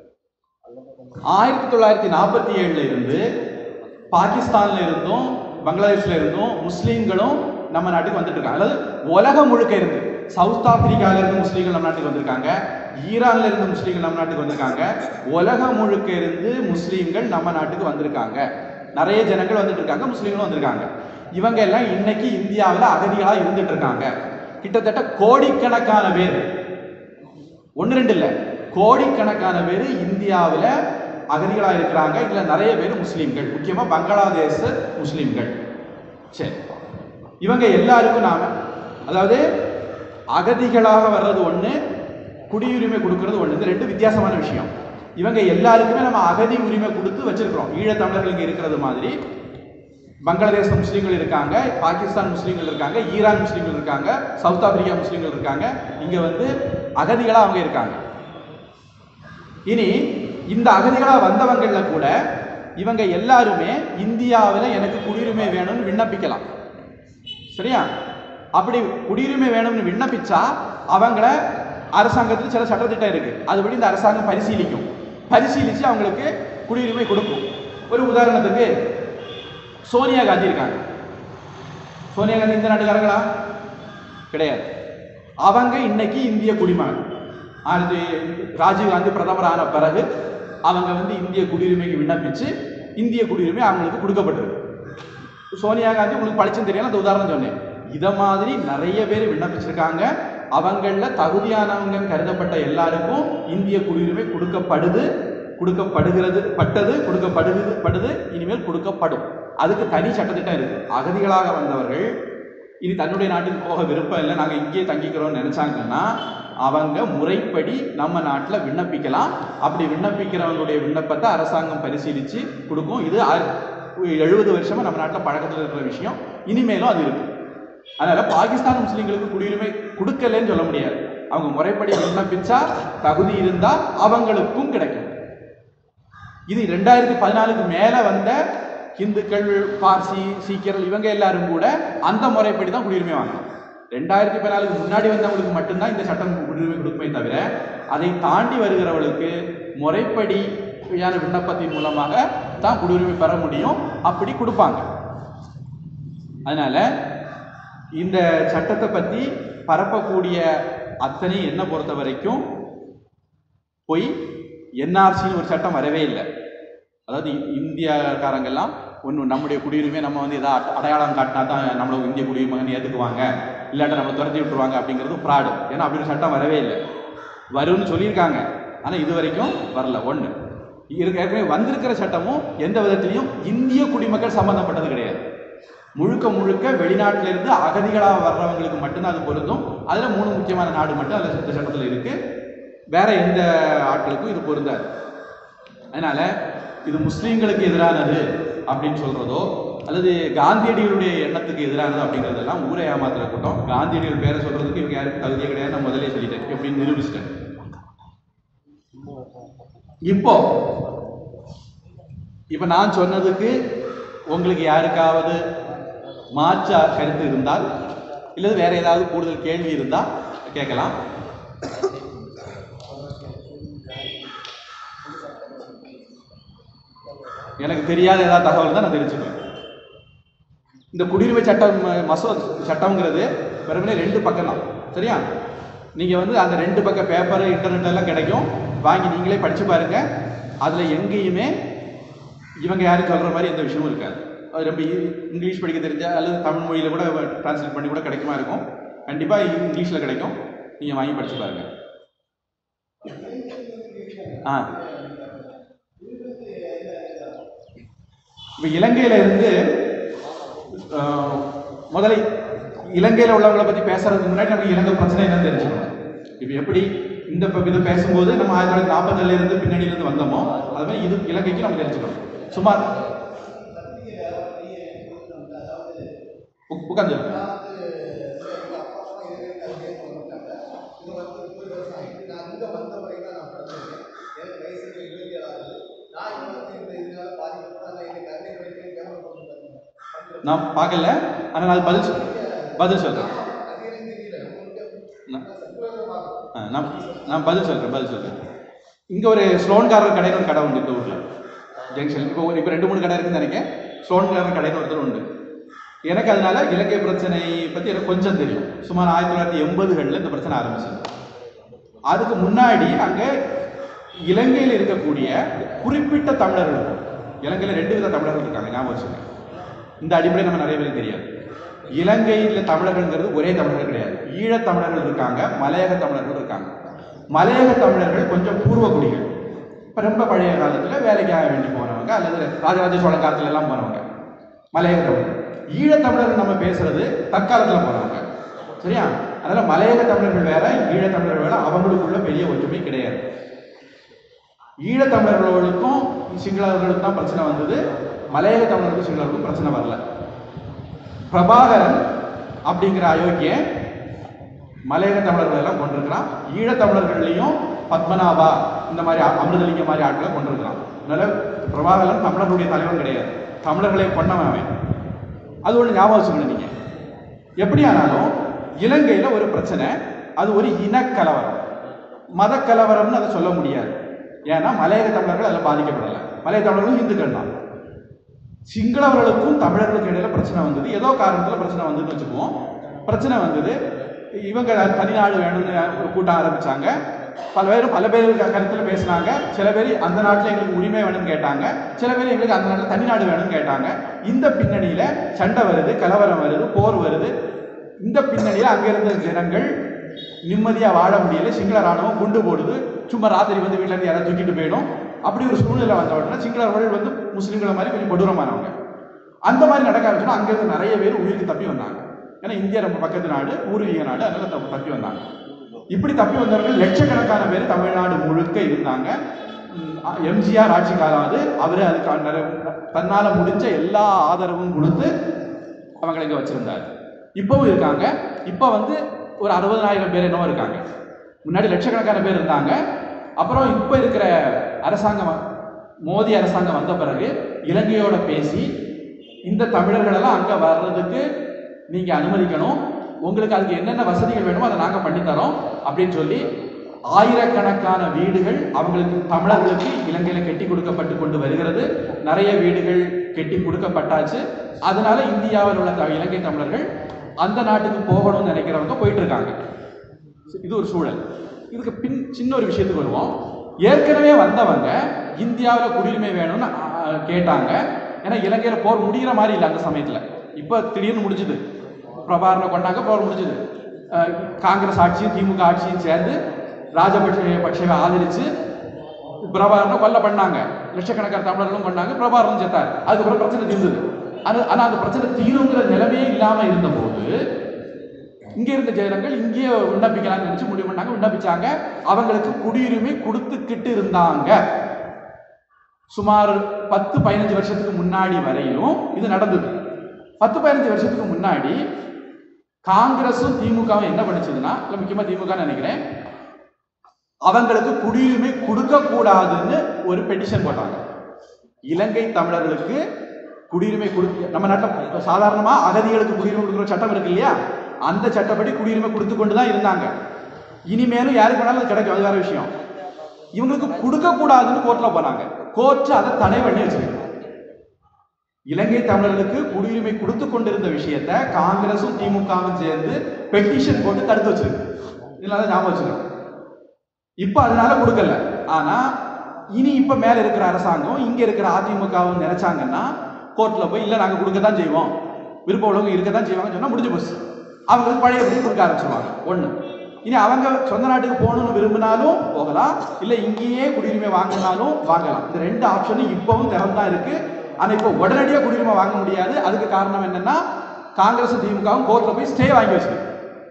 ஆயிரத்தி தொள்ளாயிரத்தி நாற்பத்தி ஏழுல இருந்து பாகிஸ்தான்ல இருந்தும் பங்களாதேஷ்ல இருந்தும் முஸ்லீம்களும் நம்ம நாட்டுக்கு வந்துட்டு இருக்காங்க அதாவது உலகம் முழுக்க இருந்து சவுத் ஆப்பிரிக்கால இருந்து முஸ்லீம்கள் நம்ம நாட்டுக்கு வந்திருக்காங்க ஈரான்ல இருந்து முஸ்லீம்கள் நம்ம நாட்டுக்கு வந்திருக்காங்க உலகம் முழுக்க இருந்து முஸ்லீம்கள் நம்ம நாட்டுக்கு வந்திருக்காங்க நிறைய ஜனங்கள் வந்துட்டு இருக்காங்க முஸ்லீம்களும் வந்திருக்காங்க இவங்க எல்லாம் இன்னைக்கு இந்தியாவில் அகதிகளா இருந்துட்டு இருக்காங்க கிட்டத்தட்ட கோடிக்கணக்கான பேர் ஒன்று ரெண்டு இல்லை கோடிக்கணக்கான பேர் இந்தியாவில் அகதிகளாக இருக்கிறாங்க இதில் நிறைய பேர் முஸ்லீம்கள் முக்கியமாக பங்களாதேஷ் முஸ்லீம்கள் சரி இவங்க எல்லாருக்கும் நாம அதாவது அகதிகளாக வர்றது ஒன்று குடியுரிமை கொடுக்கறது ஒன்று இது ரெண்டு வித்தியாசமான விஷயம் இவங்க எல்லாருக்குமே நம்ம அகதி உரிமை கொடுத்து வச்சிருக்கிறோம் ஈழத்தமிழர்கள் இங்கே இருக்கிறது மாதிரி பங்களாதேஷ் முஸ்லீம்கள் இருக்காங்க பாகிஸ்தான் முஸ்லீம்கள் இருக்காங்க ஈரான் முஸ்லீம்கள் இருக்காங்க சவுத் ஆப்பிரிக்கா முஸ்லீம்கள் இருக்காங்க இங்க வந்து அகதிகளா அவங்க இருக்காங்க இனி இந்த அகதிகளா வந்தவங்கள்ல கூட இவங்க எல்லாருமே இந்தியாவில் எனக்கு குடியுரிமை வேணும்னு விண்ணப்பிக்கலாம் சரியா அப்படி குடியுரிமை வேணும்னு விண்ணப்பிச்சா அவங்கள அரசாங்கத்தில் சில சட்டத்திட்டம் இருக்கு அதுபடி இந்த அரசாங்கம் பரிசீலிக்கும் பரிசீலிச்சு அவங்களுக்கு குடியுரிமை கொடுக்கும் ஒரு உதாரணத்துக்கு சோனியா காந்தி இருக்காங்க சோனியா காந்தி இந்த நாட்டுக்காரங்களா கிடையாது அவங்க இன்னைக்கு இந்திய குடிமகன் அது ராஜீவ் காந்தி பிரதமர் ஆன பிறகு அவங்க வந்து இந்திய குடியுரிமைக்கு விண்ணப்பிச்சு இந்திய குடியுரிமை அவங்களுக்கு கொடுக்கப்பட்டிருக்கு சோனியா காந்தி உங்களுக்கு படிச்சுன்னு தெரியல அந்த உதாரணம் சொன்னேன் இதை மாதிரி நிறைய பேர் விண்ணப்பிச்சிருக்காங்க அவங்களில் தகுதியானவங்கன்னு கருதப்பட்ட எல்லாருக்கும் இந்திய குடியுரிமை கொடுக்கப்படுது கொடுக்கப்படுகிறது பட்டது கொடுக்கப்படுகிறது படுது இனிமேல் கொடுக்கப்படும் அதுக்கு தனி சட்டத்திட்டம் இருக்கு அகதிகளாக வந்தவர்கள் இனி தன்னுடைய நாட்டுக்கு போக விருப்பம் இல்லை நாங்கள் இங்கேயே தங்கிக்கிறோம்னு நினைச்சாங்கன்னா அவங்க முறைப்படி நம்ம நாட்டில் விண்ணப்பிக்கலாம் அப்படி விண்ணப்பிக்கிறவங்களுடைய விண்ணப்பத்தை அரசாங்கம் பரிசீலித்து கொடுக்கும் இது எழுபது வருஷமா நம்ம நாட்டில் பழக்கத்தில் இருக்கிற விஷயம் இனிமேலும் அது இருக்கு அதனால பாகிஸ்தான் முஸ்லீம்களுக்கு குடியுரிமை கொடுக்கலன்னு சொல்ல முடியாது அவங்க முறைப்படி விண்ணப்பிச்சா தகுதி இருந்தா அவங்களுக்கும் கிடைக்கும் இது ரெண்டாயிரத்தி பதினாலுக்கு மேல வந்த இந்துக்கள் பார்சி சீக்கியர்கள் இவங்க எல்லாரும் கூட அந்த முறைப்படி தான் குடியுரிமை வாங்கணும் ரெண்டாயிரத்தி பதினாலுக்கு முன்னாடி வந்தவங்களுக்கு மட்டும்தான் இந்த சட்டம் குடியுரிமை கொடுக்குமே தவிர அதை தாண்டி வருகிறவர்களுக்கு முறைப்படி விண்ணப்பத்தின் மூலமாக தான் குடியுரிமை பெற முடியும் அப்படி கொடுப்பாங்க அதனால இந்த சட்டத்தை பத்தி பரப்பக்கூடிய அத்தனை என்ன பொறுத்த வரைக்கும் போய் என்ஆர்சின்னு ஒரு சட்டம் வரவே இல்லை அதாவது இந்தியாக்காரங்கெல்லாம் ஒன்று நம்முடைய குடியுரிமை நம்ம வந்து எதாவது அடையாளம் காட்டினா தான் நம்மளை இந்திய குடியுரிமை ஏற்றுக்குவாங்க இல்லாட்ட நம்மளை துரத்தி விட்டுருவாங்க அப்படிங்கிறது ஃப்ராடு ஏன்னா அப்படி ஒரு சட்டம் வரவே இல்லை வரும்னு சொல்லியிருக்காங்க ஆனால் இது வரைக்கும் வரல ஒன்று இருக்க ஏற்கனவே வந்திருக்கிற சட்டமும் எந்த விதத்திலையும் இந்திய குடிமக்கள் சம்பந்தப்பட்டது கிடையாது முழுக்க முழுக்க வெளிநாட்டிலிருந்து அகதிகளாக வர்றவங்களுக்கு மட்டும்தான் அது பொருந்தும் அதில் மூணு முக்கியமான நாடு மட்டும் அதில் இந்த சட்டத்தில் இருக்கு வேற எந்த ஆட்களுக்கும் இது பொருந்தாது அதனால இது முஸ்லீம்களுக்கு எதிரானது அப்படின்னு சொல்றதோ அல்லது காந்தியடிகளுடைய எண்ணத்துக்கு எதிரானது அப்படிங்கிறதெல்லாம் ஊரை ஏமாத்துற கூட்டம் காந்தியடிகள் பேரை சொல்றதுக்கு இவங்க யாருக்கும் தகுதியே கிடையாது நான் முதலே சொல்லிட்டேன் எப்படின்னு நிரூபிச்சிட்டேன் இப்போ இப்ப நான் சொன்னதுக்கு உங்களுக்கு யாருக்காவது மாற்று கருத்து இருந்தால் இல்லது வேற ஏதாவது கூடுதல் கேள்வி இருந்தால் கேட்கலாம் எனக்கு தெரியாத ஏதாவது தகவல் தான் நான் தெரிஞ்சுக்குவேன் இந்த குடியுரிமை சட்டம் ம- மசோ சட்டம்ங்கிறது வெறுமனே ரெண்டு பக்கம் தான் சரியா நீங்கள் வந்து அந்த ரெண்டு பக்கம் பேப்பர் இன்டர்நெட் எல்லாம் கிடைக்கும் வாங்கி நீங்களே படிச்சு பாருங்க அதில் எங்கேயுமே இவங்க யாரும் சொல்கிற மாதிரி எந்த விஷயமும் இருக்காது அது ரொம்ப ஈ- இங்கிலீஷ் படிக்க தெரிஞ்ச அல்லது தமிழ் மொழியில் கூட டிரான்ஸ்லேட் பண்ணி கூட கிடைக்குமா இருக்கும் கண்டிப்பாக இங்கிலீஷில் கிடைக்கும் நீங்கள் வாங்கி படிச்சு பாருங்க ஆ இப்போ இலங்கையில இருந்து ஆஹ், முதல்ல இலங்கையில் உள்ளவங்களை பற்றி பேசுறதுக்கு முன்னாடி நமக்கு இலங்கை பிரச்சனை என்னன்னு தெரிஞ்சுக்கணும் இப்போ எப்படி இந்த ப- இது பேசும்போது நம்ம ஆயிரத்தி தொள்ளாயிரத்தி நாற்பதுல இருந்து பின்னணியில இருந்து வந்தோமோ அது மாதிரி இது இலங்கைக்கு நம்ம தெரிஞ்சுக்கணும் சுமார் உக்- உட்கார்ந்து நான் பார்க்கல ஆனால் அது பதில் சொல் பதில் சொல்றேன் நான் நான் பதில் சொல்கிறேன் பதில் சொல்கிறேன் இங்கே ஒரு ஸ்லோன்காரர் கடைன்னு ஒரு கடை உண்டு இந்த ஊரில் ஜங்ஷன் இப்போ ஒரு இப்போ ரெண்டு மூணு கடை இருக்குன்னு நினைக்கிறேன் ஸ்லோன்காரர் கடைன்னு ஒருத்தர் உண்டு எனக்கு அதனால இலங்கை பிரச்சனை பற்றி எனக்கு கொஞ்சம் தெரியும் சுமார் ஆயிரத்தி தொள்ளாயிரத்தி எண்பதுகளில் இந்த பிரச்சனை ஆரம்பிச்சது அதுக்கு முன்னாடி அங்கே இலங்கையில் இருக்கக்கூடிய குறிப்பிட்ட தமிழர்கள் இலங்கையில் ரெண்டு வித தமிழர்கள் இருக்காங்க ஞாபகம் வச்சுக்கோங்க இந்த அடிப்படை நம்ம நிறைய பேருக்கு தெரியாது இலங்கையில் தமிழர்கள்ங்கிறது ஒரே தமிழர்கள் கிடையாது ஈழத் தமிழர்கள் இருக்காங்க மலையக தமிழர்கள் இருக்காங்க மலையக தமிழர்கள் கொஞ்சம் பூர்வகுடிகள் இப்போ ரொம்ப பழைய காலத்தில் வேலைக்காக வேண்டி போனவங்க அல்லது ராஜராஜ சோழ காலத்துல எல்லாம் போனவங்க மலையக தமிழர்கள் ஈழத் தமிழர்கள் நம்ம பேசுறது தற்காலத்தில் போனவங்க சரியா அதனால மலையக தமிழர்கள் வேற ஈழத் தமிழர்கள் வேற அவங்களுக்குள்ள பெரிய ஒற்றுமை கிடையாது ஈழத் தமிழர்களுக்கும் சிங்களவர்களுக்கும் தான் பிரச்சனை வந்தது மலையக தமிழர்களுக்கும் சிங்களவர்களுக்கும் பிரச்சனை வரல பிரபாகரன் அப்படிங்கிற அயோக்கியன் மலையக தமிழர்கள் எல்லாம் கொண்டிருக்கிறான் ஈழத் தமிழர்கள்லையும் பத்மநாபா இந்த மாதிரி அ- அமிர்தலிங்க மாதிரி ஆட்களை கொண்டிருக்கிறான் அதனால பிரபாகரன் தமிழர்களுடைய தலைவன் கிடையாது தமிழர்களை கொண்டவன் அவன் அது ஒன்று ஞாபகம் வச்சுக்கணும் நீங்க எப்படி ஆனாலும் இலங்கையில் ஒரு பிரச்சனை அது ஒரு இனக்கலவரம் மதக்கலவரம்னு அதை சொல்ல முடியாது ஏன்னா மலையக தமிழர்கள் அதில் பாதிக்கப்படலை மலையக தமிழர்களும் இந்துக்கள் தான் சிங்களவர்களுக்கும் தமிழர்களுக்கும் இடையில பிரச்சனை வந்தது ஏதோ காரணத்தில் பிரச்சனை வந்ததுன்னு வச்சுக்குவோம் பிரச்சனை வந்தது இவங்க தனிநாடு வேணும்னு ஒரு கூட்டம் ஆரம்பிச்சாங்க பல பேர் பல பேர் கருத்தில் பேசினாங்க சில பேர் அந்த நாட்டில் எங்களுக்கு உரிமை வேணும்னு கேட்டாங்க சில பேர் எங்களுக்கு அந்த நாட்டில் தனிநாடு வேணும்னு கேட்டாங்க இந்த பின்னணியில் சண்டை வருது கலவரம் வருது போர் வருது இந்த பின்னணியில் அங்கே இருந்த ஜனங்கள் நிம்மதியாக வாழ முடியல சிங்கள ராணுவம் குண்டு போடுது சும்மா ராத்திரி வந்து வீட்டில் இருந்து யாராவது தூக்கிட்டு போயிடும் அப்படி ஒரு சூழ்நிலை வந்த உடனே சிங்களவர்கள் வந்து முஸ்லீம்களை மாதிரி கொஞ்சம் கொடூரமானவங்க அந்த மாதிரி நடக்க ஆரம்பிச்சோன்னா அங்கேருந்து நிறைய பேர் உயிருக்கு தப்பி வந்தாங்க ஏன்னா இந்தியா ரொம்ப பக்கத்து நாடு பூர்வீக நாடு அதனால தப்பு தப்பி வந்தாங்க இப்படி தப்பி வந்தவர்கள் லட்சக்கணக்கான பேர் தமிழ்நாடு முழுக்க இருந்தாங்க உம், எம்ஜிஆர் ஆட்சி காலம் அது அவர் அதுக்கு நிறைய- தன்னால முடிஞ்ச எல்லா ஆதரவும் கொடுத்து அவங்களை இங்கே வச்சிருந்தாரு இப்பவும் இருக்காங்க இப்போ வந்து ஒரு அறுபதனாயிரம் பேர் என்னவோ இருக்காங்க முன்னாடி லட்சக்கணக்கான பேர் இருந்தாங்க அப்புறம் இப்போ இருக்கிற அரசாங்கம் வ- மோடி அரசாங்கம் வந்த பிறகு இலங்கையோட பேசி இந்த தமிழர்களெல்லாம் அங்கே வர்றதுக்கு நீங்கள் அனுமதிக்கணும் உங்களுக்கு அதுக்கு என்னென்ன வசதிகள் வேணுமோ அதை நாங்கள் பண்ணித்தரோம் அப்படின்னு சொல்லி ஆயிரக்கணக்கான வீடுகள் அவங்களுக்கு தமிழர்களுக்கு இலங்கையில் கட்டி கொடுக்கப்பட்டு கொண்டு வருகிறது நிறைய வீடுகள் கட்டி கொடுக்கப்பட்டாச்சு அதனால இந்தியாவில் உள்ள த- இலங்கை தமிழர்கள் அந்த நாட்டுக்கு போகணும்னு நினைக்கிறவங்க போயிட்டு இருக்காங்க இது ஒரு சூழல் இதுக்கு பின் சின்ன ஒரு விஷயத்துக்கு வருவோம் ஏற்கனவே வந்தவங்க இந்தியாவில் குடியுரிமை வேணும்னு ஆ, கேட்டாங்க ஏன்னா இலங்கையில் போர் முடிகிற மாதிரி இல்லை அந்த சமயத்தில் இப்போ திடீர்னு முடிஞ்சுது பிரபாகரனை கொண்டாங்க போர் முடிஞ்சுது அஹ், காங்கிரஸ் ஆட்சியும் திமுக ஆட்சியும் சேர்ந்து ராஜபக்ஷ பட்சவை ஆதரிச்சு பிரபாகரனை கொல்ல பண்ணாங்க லட்சக்கணக்கான தமிழர்களும் பண்ணாங்க பிரபாகரனும் செத்தார் அதுக்கப்புறம் பிரச்சனை தீர்ந்தது ஆனா ஆனா அந்த பிரச்சனை தீருங்கிற நிலைமையே இல்லாம இருந்தபோது இங்க இருந்த ஜனங்கள் இங்கேயே விண்ணப்பிக்கலாம்னு நினைச்சு முடிவு பண்ணாங்க விண்ணப்பிச்சாங்க அவங்களுக்கு குடியுரிமை கொடுத்துக்கிட்டு இருந்தாங்க சுமார் பத்து பதினஞ்சு வருஷத்துக்கு முன்னாடி வரையிலும் இது நடந்தது பத்து பதினஞ்சு வருஷத்துக்கு முன்னாடி காங்கிரஸும் திமுகவும் என்ன பண்ணுச்சுன்னா இல்ல முக்கியமா திமுக நினைக்கிறேன் அவங்களுக்கு குடியுரிமை கொடுக்க கூடாதுன்னு ஒரு பெட்டிஷன் போட்டாங்க இலங்கை தமிழர்களுக்கு குடியுரிமை கொடுக்க நம்ம நாட்டில் சாதாரணமா அகதிகளுக்கு குடியுரிமை கொடுக்குற சட்டம் இருக்கு இல்லையா அந்த சட்டப்படி குடியுரிமை கொடுத்து கொண்டு தான் இருந்தாங்க இனிமேலும் யாருக்கு வேணாலும் அது கிடைக்கும் அது வேற விஷயம் இவங்களுக்கு கொடுக்க கூடாதுன்னு கோர்ட்ல போனாங்க கோர்ட் அதை தடை பண்ணி வச்சிருக்கு இலங்கை தமிழர்களுக்கு குடியுரிமை கொடுத்து கொண்டிருந்த விஷயத்த காங்கிரஸும் திமுகவும் சேர்ந்து பெட்டிஷன் போட்டு தடுத்து வச்சிருக்கு இதனால ஞாபகம் வச்சுக்கணும் இப்ப அதனால கொடுக்கல ஆனா இனி இப்ப மேல இருக்கிற அரசாங்கம் இங்க இருக்கிற அதிமுகவும் நினைச்சாங்கன்னா கோர்ட்ல போய் இல்ல நாங்க கொடுக்க தான் செய்வோம் விருப்பம் உள்ளவங்க இருக்க தான் செய்வாங்க சொன்னா முடிஞ்சு போச்சு அவங்களுக்கு பழையபடி கொடுக்க ஆரம்பிச்சிருவாங்க ஒண்ணு இனி அவங்க சொந்த நாட்டுக்கு போகணும்னு விரும்பினாலும் போகலாம் இல்ல இங்கேயே குடியுரிமை வாங்கினாலும் வாங்கலாம் இந்த ரெண்டு ஆப்ஷனும் இப்பவும் திறந்தான் இருக்கு ஆனா இப்போ உடனடியாக குடியுரிமை வாங்க முடியாது அதுக்கு காரணம் என்னன்னா காங்கிரஸ் திமுகவும் கோர்ட்ல போய் ஸ்டே வாங்கி வச்சிருக்கு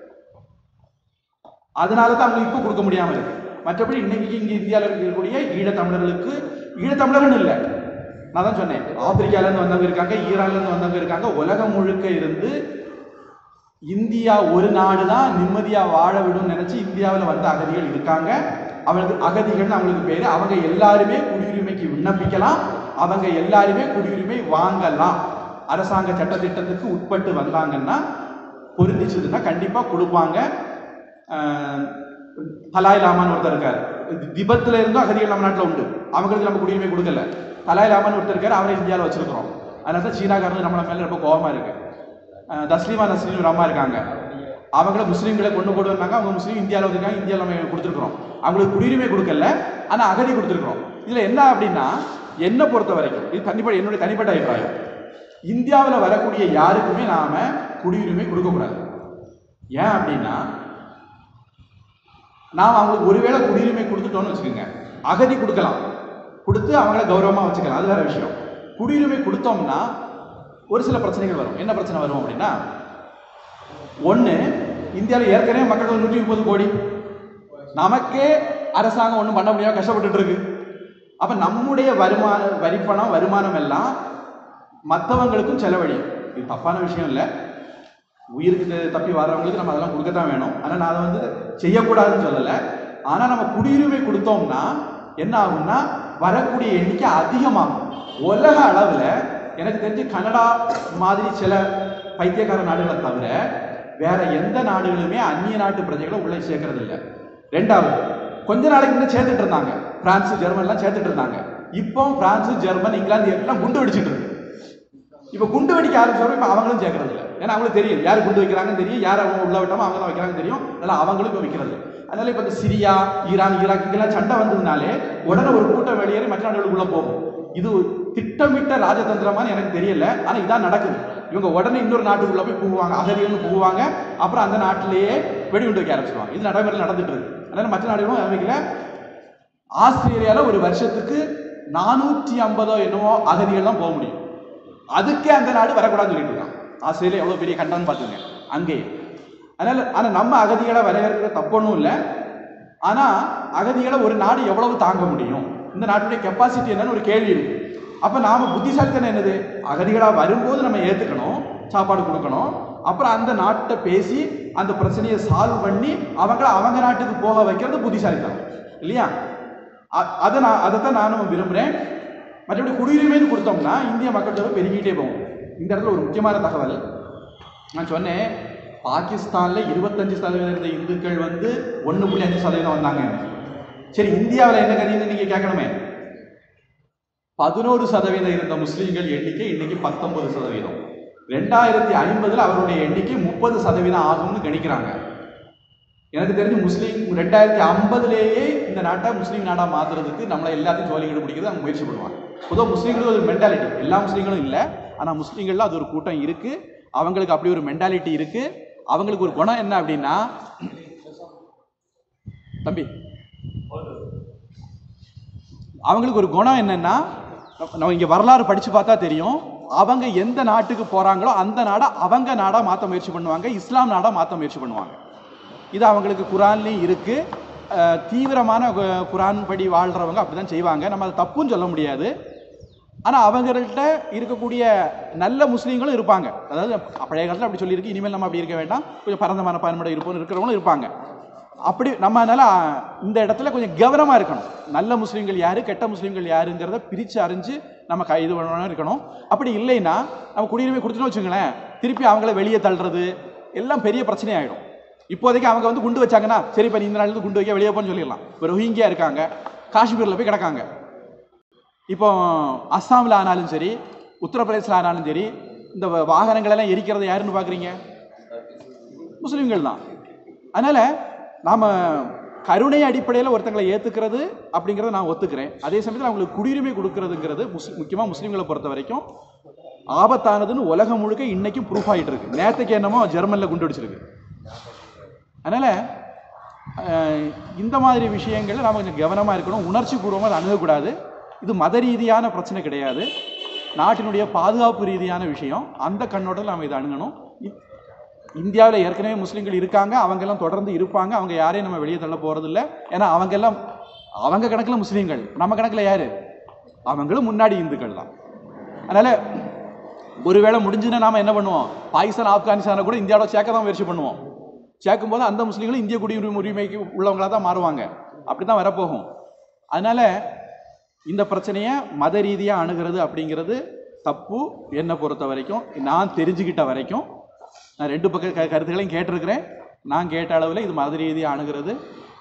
அதனால தான் அவங்க இப்போ கொடுக்க முடியாம இருக்கு மற்றபடி இன்னைக்கு இங்க இந்தியாவில் இருக்கக்கூடிய ஈழத்தமிழர்களுக்கு ஈழத்தமிழர்கள் இல்லை நான் தான் சொன்னேன் ஆப்பிரிக்கால இருந்து வந்தவங்க இருக்காங்க ஈரான்ல இருந்து வந்தவங்க இருக்காங்க உலகம் முழுக்க இருந்து இந்தியா ஒரு நாடு தான் நிம்மதியா வாழ விடும் நினைச்சு இந்தியாவில் வந்த அகதிகள் இருக்காங்க அவங்களுக்கு அகதிகள்னு அவங்களுக்கு பேரு அவங்க எல்லாருமே குடியுரிமைக்கு விண்ணப்பிக்கலாம் அவங்க எல்லாருமே குடியுரிமை வாங்கலாம் அரசாங்க சட்டத்திட்டத்துக்கு உட்பட்டு வந்தாங்கன்னா பொருந்திச்சதுன்னா கண்டிப்பா கொடுப்பாங்க ஆஹ் தலாய் லாமான்னு ஒருத்தர் இருக்காரு திபத்துல இருந்தும் அகதிகள் நம்ம நாட்டில் உண்டு அவங்களுக்கு நம்ம குடியுரிமை கொடுக்கல தலாய் லாமான்னு ஒருத்தர் இருக்காரு அவரை இந்தியாவில் வச்சிருக்கிறோம் அதனால தான் சீனாக்காரங்க நம்மள மேல ரொம்ப கோபமா இருக்கு அஹ் தஸ்லீமா நஸ்ரீன் ஒரு அம்மா இருக்காங்க அவங்கள முஸ்லீம்களை கொண்டு போடுவாங்க அவங்க முஸ்லீம் இந்தியாவில் வந்திருக்காங்க இந்தியாவில் நம்ம கொடுத்துருக்குறோம் அவங்களுக்கு குடியுரிமை கொடுக்கல ஆனால் அகதி கொடுத்துருக்குறோம் இதில் என்ன அப்படின்னா என்னை பொறுத்த வரைக்கும் இது தனிப்பட்ட என்னுடைய தனிப்பட்ட அபிப்பிராயம் இந்தியாவில் வரக்கூடிய யாருக்குமே நாம குடியுரிமை கொடுக்கக்கூடாது ஏன் அப்படின்னா நாம் அவங்களுக்கு ஒருவேளை குடியுரிமை கொடுத்துட்டோம்னு வச்சுக்கோங்க அகதி கொடுக்கலாம் கொடுத்து அவங்கள கௌரவமாக வச்சுக்கலாம் அது வேற விஷயம் குடியுரிமை கொடுத்தோம்னா ஒரு சில பிரச்சனைகள் வரும் என்ன பிரச்சனை வரும் அப்படின்னா ஒன்று இந்தியாவில் ஏற்கனவே மக்கள் தொகை நூற்றி முப்பது கோடி நமக்கே அரசாங்கம் ஒன்றும் பண்ண முடியாம கஷ்டப்பட்டுட்டு இருக்கு அப்போ நம்முடைய வருமான வரிப்பணம் வருமானம் எல்லாம் மற்றவங்களுக்கும் செலவழியும் இது தப்பான விஷயம் இல்லை உயிருக்கு த- தப்பி வர்றவங்களுக்கு நம்ம அதெல்லாம் கொடுக்கத்தான் வேணும் ஆனால் நான் அதை வந்து செய்யக்கூடாதுன்னு சொல்லலை ஆனால் நம்ம குடியுரிமை கொடுத்தோம்னா என்ன ஆகும்னா வரக்கூடிய எண்ணிக்கை அதிகமாகும் உலக அளவில் எனக்கு தெரிஞ்சு கனடா மாதிரி சில பைத்தியக்கார நாடுகளை தவிர வேற எந்த நாடுகளுமே அந்நிய நாட்டு பிரஜைகளை உள்ளே சேர்க்கறது இல்லை ரெண்டாவது கொஞ்ச நாளைக்கு முன்னாடி சேர்த்துட்டு இருந்தாங்க பிரான்ஸ் ஜெர்மன்லாம் சேர்த்துட்டு இருந்தாங்க இப்போ பிரான்ஸ் ஜெர்மன் இங்கிலாந்து எல்லாம் குண்டு வெடிச்சிட்டு இருக்கு இப்போ குண்டு வெடிக்க ஆரம்பிச்சவங்க இப்போ அவங்களும் சேர்க்கறது இல்லை ஏன்னா அவங்களுக்கு தெரியும் யார் குண்டு வைக்கிறாங்கன்னு தெரியும் யார் அவங்க உள்ள விட்டாமோ அவங்க தான் வைக்கிறாங்கன்னு தெரியும் அதனால அவங்களும் இப்போ வைக்கிறது இல்லை. அதனால இப்போ இந்த சிரியா ஈரான் ஈராக் இங்கெல்லாம் சண்டை வந்ததுனாலே உடனே ஒரு கூட்டம் வெளியேறி மற்ற நாடுகளுக்குள்ள போகும் இது ஒரு திட்டமிட்ட ராஜதந்திரமான்னு எனக்கு தெரியல ஆனால் இதான் நடக்குது இவங்க உடனே இன்னொரு நாட்டுக்குள்ள போய் புகுவாங்க அகதிகள்னு புகுவாங்க அப்புறம் அந்த நாட்டிலேயே வெடிகுண்டு வைக்க ஆரம்பிச்சிருவாங்க இது நடைமுறையில் நடந்துட்டு இருக்கு அதனால மற்ற நாடுகளும் அமைக்கல ஆஸ்திரேலியால ஒரு வருஷத்துக்கு நானூற்றி ஐம்பதோ என்னவோ அகதிகள் தான் போக முடியும் அதுக்கே அந்த நாடு வரக்கூடாதுன்னு சொல்லிட்டு இருக்கான் ஆஸ்திரேலியா எவ்வளோ பெரிய கண்டம்னு பார்த்துங்க அங்கேயே அதனால ஆனால் நம்ம அகதிகளை வரவேற்கிறது தப்பொன்றும் இல்லை ஆனால் அகதிகளை ஒரு நாடு எவ்வளவு தாங்க முடியும் இந்த நாட்டுடைய கெப்பாசிட்டி என்னன்னு ஒரு கேள்வி இருக்கு அப்போ நாம புத்திசாலித்தனம் என்னது அகதிகளாக வரும்போது நம்ம ஏற்றுக்கணும் சாப்பாடு கொடுக்கணும் அப்புறம் அந்த நாட்டை பேசி அந்த பிரச்சனையை சால்வ் பண்ணி அவங்கள அவங்க நாட்டுக்கு போக வைக்கிறது புத்திசாலித்தனம் இல்லையா அ- அதை நான் அதை தான் நானும் விரும்புகிறேன் மற்றபடி குடியுரிமைன்னு கொடுத்தோம்னா இந்திய மக்கள் தொகை பெருகிட்டே போகும் இந்த இடத்துல ஒரு முக்கியமான தகவல் நான் சொன்னேன் பாகிஸ்தானில் இருபத்தஞ்சு சதவீதம் இருந்த இந்துக்கள் வந்து ஒன்று புள்ளி அஞ்சு சதவீதம் வந்தாங்க சரி இந்தியாவில் என்ன கதின்னு நீங்கள் கேட்கணுமே பதினோரு சதவீதம் இருந்த முஸ்லீம்கள் எண்ணிக்கை இன்னைக்கு பத்தொன்பது சதவீதம் ரெண்டாயிரத்தி ஐம்பதுல அவருடைய எண்ணிக்கை முப்பது சதவீதம் ஆகும்னு கணிக்கிறாங்க எனக்கு தெரிஞ்சு முஸ்லீம் ரெண்டாயிரத்தி ஐம்பதுலேயே இந்த நாட்டை முஸ்லீம் நாடாக மாத்துறதுக்கு நம்மளை எல்லாத்தையும் ஜோலிகள் பிடிக்கிறது அவங்க முயற்சி பண்ணுவாங்க பொதுவாக முஸ்லீம்களுக்கு ஒரு மென்டாலிட்டி எல்லா முஸ்லீம்களும் இல்லை ஆனால் முஸ்லீம்களில் அது ஒரு கூட்டம் இருக்கு அவங்களுக்கு அப்படி ஒரு மென்டாலிட்டி இருக்கு அவங்களுக்கு ஒரு குணம் என்ன அப்படின்னா தம்பி அவங்களுக்கு ஒரு குணம் என்னன்னா நம்ம- நம்ம இங்க வரலாறு படிச்சு பார்த்தா தெரியும் அவங்க எந்த நாட்டுக்கு போறாங்களோ அந்த நாடை அவங்க நாடா மாத்த முயற்சி பண்ணுவாங்க இஸ்லாம் நாடா மாத்த முயற்சி பண்ணுவாங்க இது அவங்களுக்கு குரான்லயும் இருக்கு அஹ், தீவிரமான கு- குரான் படி வாழ்றவங்க அப்படிதான் செய்வாங்க நம்ம அதை தப்புன்னு சொல்ல முடியாது ஆனா அவங்கள்ட்ட இருக்கக்கூடிய நல்ல முஸ்லீம்களும் இருப்பாங்க அதாவது பழைய காலத்தில் அப்படி சொல்லியிருக்கு இனிமேல் நம்ம அப்படி இருக்க வேண்டாம் கொஞ்சம் பரந்த மனப்பான்மையோட இருப்போம் இருக்கிறவங்களும் இருப்பாங்க அப்படி நம்ம அதனால அஹ், இந்த இடத்துல கொஞ்சம் கவனமா இருக்கணும் நல்ல முஸ்லீம்கள் யாரு கெட்ட முஸ்லீம்கள் யாருங்கிறத பிரிச்சு அறிஞ்சு நம்ம கை இது பண்ணணும் இருக்கணும் அப்படி இல்லைன்னா நம்ம குடியுரிமை கொடுத்துட்டோம் வச்சுங்களேன் திருப்பி அவங்கள வெளியே தள்ளுறது எல்லாம் பெரிய பிரச்சனை ஆயிடும் இப்போதைக்கு அவங்க வந்து குண்டு வச்சாங்கன்னா சரி இப்போ இந்த நாளில் குண்டு வைக்க வெளியே போன்னு சொல்லிடலாம் இப்போ ரோஹிங்கியா இருக்காங்க காஷ்மீரில் போய் கிடக்காங்க இப்போ அஸ்ஸாமில் ஆனாலும் சரி உத்தரப்பிரதேசில் ஆனாலும் சரி இந்த வ- வாகனங்கள் எல்லாம் எரிக்கிறது யாருன்னு பார்க்குறீங்க முஸ்லீம்கள் தான் அதனால் நாம் கருணை அடிப்படையில் ஒருத்தங்களை ஏற்றுக்கிறது அப்படிங்கிறத நான் ஒத்துக்கிறேன் அதே சமயத்தில் அவங்களுக்கு குடியுரிமை கொடுக்கறதுங்கிறது முஸ் முக்கியமாக முஸ்லீம்களை பொறுத்த வரைக்கும் ஆபத்தானதுன்னு உலகம் முழுக்க இன்னைக்கும் ப்ரூஃப் ஆகிட்டு இருக்கு நேற்றுக்கு என்னமோ ஜெர்மனில் குண்டு வெடிச்சிருக்கு அதனால் இந்த மாதிரி விஷயங்களில் நாம் கொஞ்சம் கவனமாக இருக்கணும் உணர்ச்சி பூர்வமாக அதை அணுகக்கூடாது இது மத ரீதியான பிரச்சனை கிடையாது நாட்டினுடைய பாதுகாப்பு ரீதியான விஷயம் அந்த கண்ணோட்டத்தில் நாம் இதை அணுகணும் இ- இந்தியாவில் ஏற்கனவே முஸ்லீம்கள் இருக்காங்க அவங்கெல்லாம் தொடர்ந்து இருப்பாங்க அவங்க யாரையும் நம்ம வெளியே தள்ள போகிறதில்ல ஏன்னா அவங்கெல்லாம் அவங்க கணக்கில் முஸ்லீம்கள் நம்ம கணக்கில் யார் அவங்களும் முன்னாடி இந்துக்கள் தான் அதனால் ஒருவேளை முடிஞ்சுன்னா நாம என்ன பண்ணுவோம் பாகிஸ்தான் ஆப்கானிஸ்தானை கூட இந்தியாவோட சேர்க்க தான் முயற்சி பண்ணுவோம் சேர்க்கும்போது அந்த முஸ்லீம்களும் இந்திய குடியுரிமை உரிமைக்கு உள்ளவங்களா தான் மாறுவாங்க அப்படி தான் வரப்போகும் அதனால இந்த பிரச்சனையை மத ரீதியாக அணுகிறது அப்படிங்கிறது தப்பு என்னை பொறுத்த வரைக்கும் நான் தெரிஞ்சுக்கிட்ட வரைக்கும் நான் ரெண்டு பக்க க- கருத்துக்களையும் கேட்டிருக்கிறேன் நான் கேட்ட அளவில் இது மத ரீதியாக அணுகிறது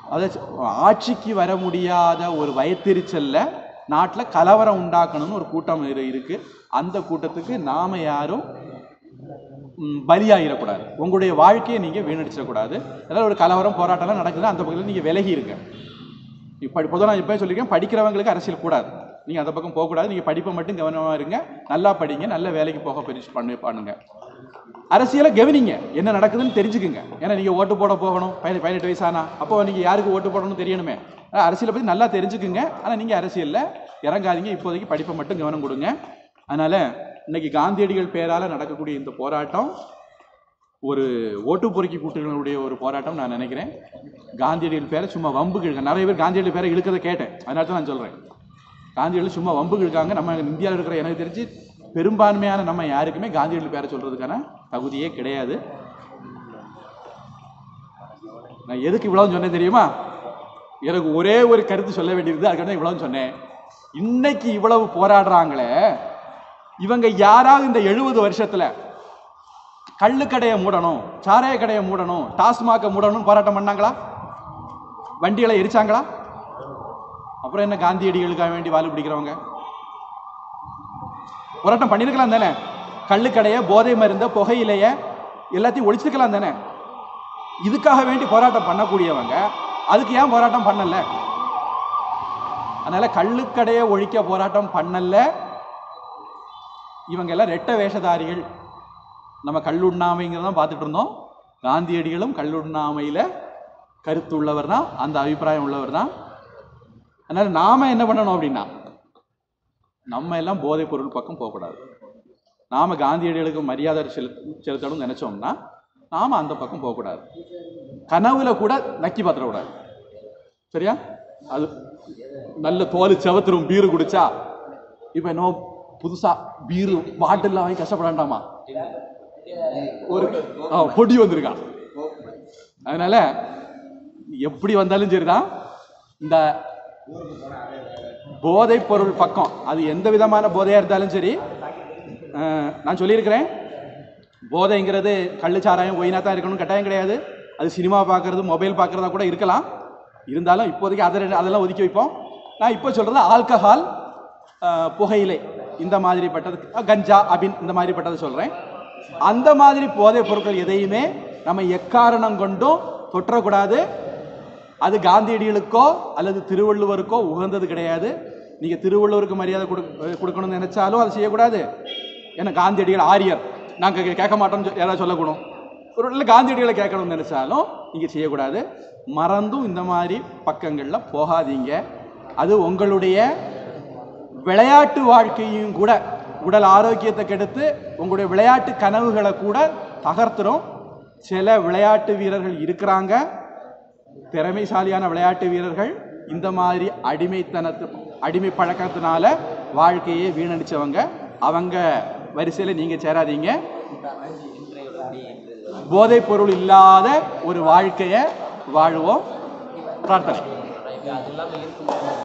அதை ஆட்சிக்கு வர முடியாத ஒரு வயத்திரிச்சல்ல நாட்டில் கலவரம் உண்டாக்கணும்னு ஒரு கூட்டம் இரு- இருக்கு அந்த கூட்டத்துக்கு நாம யாரும் ம், பலியாகிடக்கூடாது உங்களுடைய வாழ்க்கையை நீங்க வீணடிச்சிடக்கூடாது ஏதாவது ஒரு கலவரம் போராட்டம்லாம் நடக்குது அந்த பக்கத்தில் நீங்க விலகி இருங்க இப்போ பொதுவாக நான் இப்போ சொல்லியிருக்கேன் படிக்கிறவங்களுக்கு அரசியல் கூடாது நீங்கள் அந்த பக்கம் போகக்கூடாது நீங்கள் படிப்பை மட்டும் கவனமாக இருங்க நல்லா படிங்க நல்ல வேலைக்கு போக பயிற்சி பண்ணி பண்ணுங்க அரசியலை கவனிங்க என்ன நடக்குதுன்னு தெரிஞ்சுக்குங்க ஏன்னா நீங்கள் ஓட்டு போட போகணும் பதின பதினெட்டு வயசானா அப்போ நீங்கள் யாருக்கு ஓட்டு போடணும்னு தெரியணுமே ஆனா, அரசியலை பற்றி நல்லா தெரிஞ்சுக்குங்க ஆனால் நீங்கள் அரசியலில் இறங்காதீங்க இப்போதைக்கு படிப்பை மட்டும் கவனம் கொடுங்க அதனால் இன்னைக்கு காந்தியடிகள் பேரால் நடக்கக்கூடிய இந்த போராட்டம் ஒரு ஓட்டு பொறுக்கி கூட்டுகளுடைய ஒரு போராட்டம் நான் நினைக்கிறேன் காந்தியடிகள் பேரை சும்மா வம்புக்கு இழுக்க நிறைய பேர் காந்தியடிகள் பேரை இழுக்கிறத கேட்டேன் அதனால தான் நான் சொல்கிறேன் காந்தியடிகள் சும்மா வம்புக்கு இழுக்காங்க நம்ம இந்தியாவில் இருக்கிற எனக்கு தெரிஞ்சு பெரும்பான்மையான நம்ம யாருக்குமே காந்தியடிகள் பேரை சொல்கிறதுக்கான தகுதியே கிடையாது நான் எதுக்கு இவ்வளவு சொன்னேன் தெரியுமா எனக்கு ஒரே ஒரு கருத்து சொல்ல வேண்டியது அதுக்காக இவ்வளவு சொன்னேன் இன்னைக்கு இவ்வளவு போராடுறாங்களே இவங்க யாராவது இந்த எழுபது வருஷத்துல கள்ளுக்கடையை மூடணும் சாராய கடையை மூடணும் டாஸ்மாகை மூடணும் போராட்டம் பண்ணாங்களா வண்டிகளை எரிச்சாங்களா அப்புறம் என்ன காந்தியடிகளுக்காக வேண்டி வாழு பிடிக்கிறவங்க போராட்டம் பண்ணியிருக்கலாம் தானே கள்ளுக்கடையை போதை மருந்த புகையிலைய எல்லாத்தையும் ஒழிச்சிருக்கலாம் தானே இதுக்காக வேண்டி போராட்டம் பண்ணக்கூடியவங்க அதுக்கு ஏன் போராட்டம் பண்ணல அதனால கள்ளுக்கடையை ஒழிக்க போராட்டம் பண்ணல இவங்க எல்லாம் ரெட்ட வேஷதாரிகள் நம்ம கல்லுண்ணாமைங்கிறத பார்த்துட்டு இருந்தோம் காந்தியடிகளும் கல்லுண்ணாமையில் கருத்துள்ளவர் தான் அந்த அபிப்பிராயம் உள்ளவர் தான் அதனால நாம என்ன பண்ணணும் அப்படின்னா நம்ம எல்லாம் போதைப் பொருள் பக்கம் போகக்கூடாது நாம காந்தியடிகளுக்கு மரியாதை செலுத்த செலுத்தணும்னு நினைச்சோம்னா நாம அந்த பக்கம் போகக்கூடாது கனவுல கூட நக்கி பார்த்துடக்கூடாது சரியா அது நல்ல தோல் செவத்துரும் பீரு குடிச்சா இப்போ என்ன புதுசா பீரு பாட்டில் வாங்கி கஷ்டப்பட வேண்டாமா ஒரு ஆ, பொடி வந்திருக்கான் அதனால எப்படி வந்தாலும் சரிதான் இந்த போதைப் பொருள் பக்கம் அது எந்த விதமான போதையா இருந்தாலும் சரி அஹ், நான் சொல்லியிருக்கிறேன் போதைங்கிறது கள்ளுச்சாராயம் ஒயினா தான் இருக்கணும் கட்டாயம் கிடையாது அது சினிமா பார்க்கறது மொபைல் பார்க்கறதா கூட இருக்கலாம் இருந்தாலும் இப்போதைக்கு அதை ரெண்டு- அதெல்லாம் ஒதுக்கி வைப்போம் நான் இப்போ சொல்றது ஆல்கஹால் அஹ், புகையிலை இந்த மாதிரிப்பட்டது அஹ், கஞ்சா அபின் இந்த மாதிரிப்பட்டதை சொல்கிறேன் அந்த மாதிரி போதைப் பொருட்கள் எதையுமே நம்ம எக்காரணம் கொண்டும் தொற்றக்கூடாது அது காந்தியடிகளுக்கோ அல்லது திருவள்ளுவருக்கோ உகந்தது கிடையாது நீங்கள் திருவள்ளுவருக்கு மரியாதை கொடு கொடுக்கணும்னு நினைச்சாலும் அதை செய்யக்கூடாது ஏன்னா காந்தியடிகள் ஆரியர் நாங்கள் கேட்க மாட்டோம்னு சொ- யாராவது சொல்லக்கூடும் ஒரு இல்லை காந்தியடிகளை கேட்கணும்னு நினைச்சாலும் நீங்கள் செய்யக்கூடாது மறந்தும் இந்த மாதிரி பக்கங்களில் போகாதீங்க அது உங்களுடைய விளையாட்டு வாழ்க்கையும் கூட உடல் ஆரோக்கியத்தை கெடுத்து உங்களுடைய விளையாட்டு கனவுகளை கூட தகர்த்துரும் சில விளையாட்டு வீரர்கள் இருக்கிறாங்க திறமைசாலியான விளையாட்டு வீரர்கள் இந்த மாதிரி அடிமைத்தனத்து அடிமை பழக்கத்தினால வாழ்க்கையை வீணடிச்சவங்க அவங்க வரிசையில் நீங்கள் சேராதீங்க போதைப் பொருள் இல்லாத ஒரு வாழ்க்கையை வாழ்வோம் பிரார்த்தனை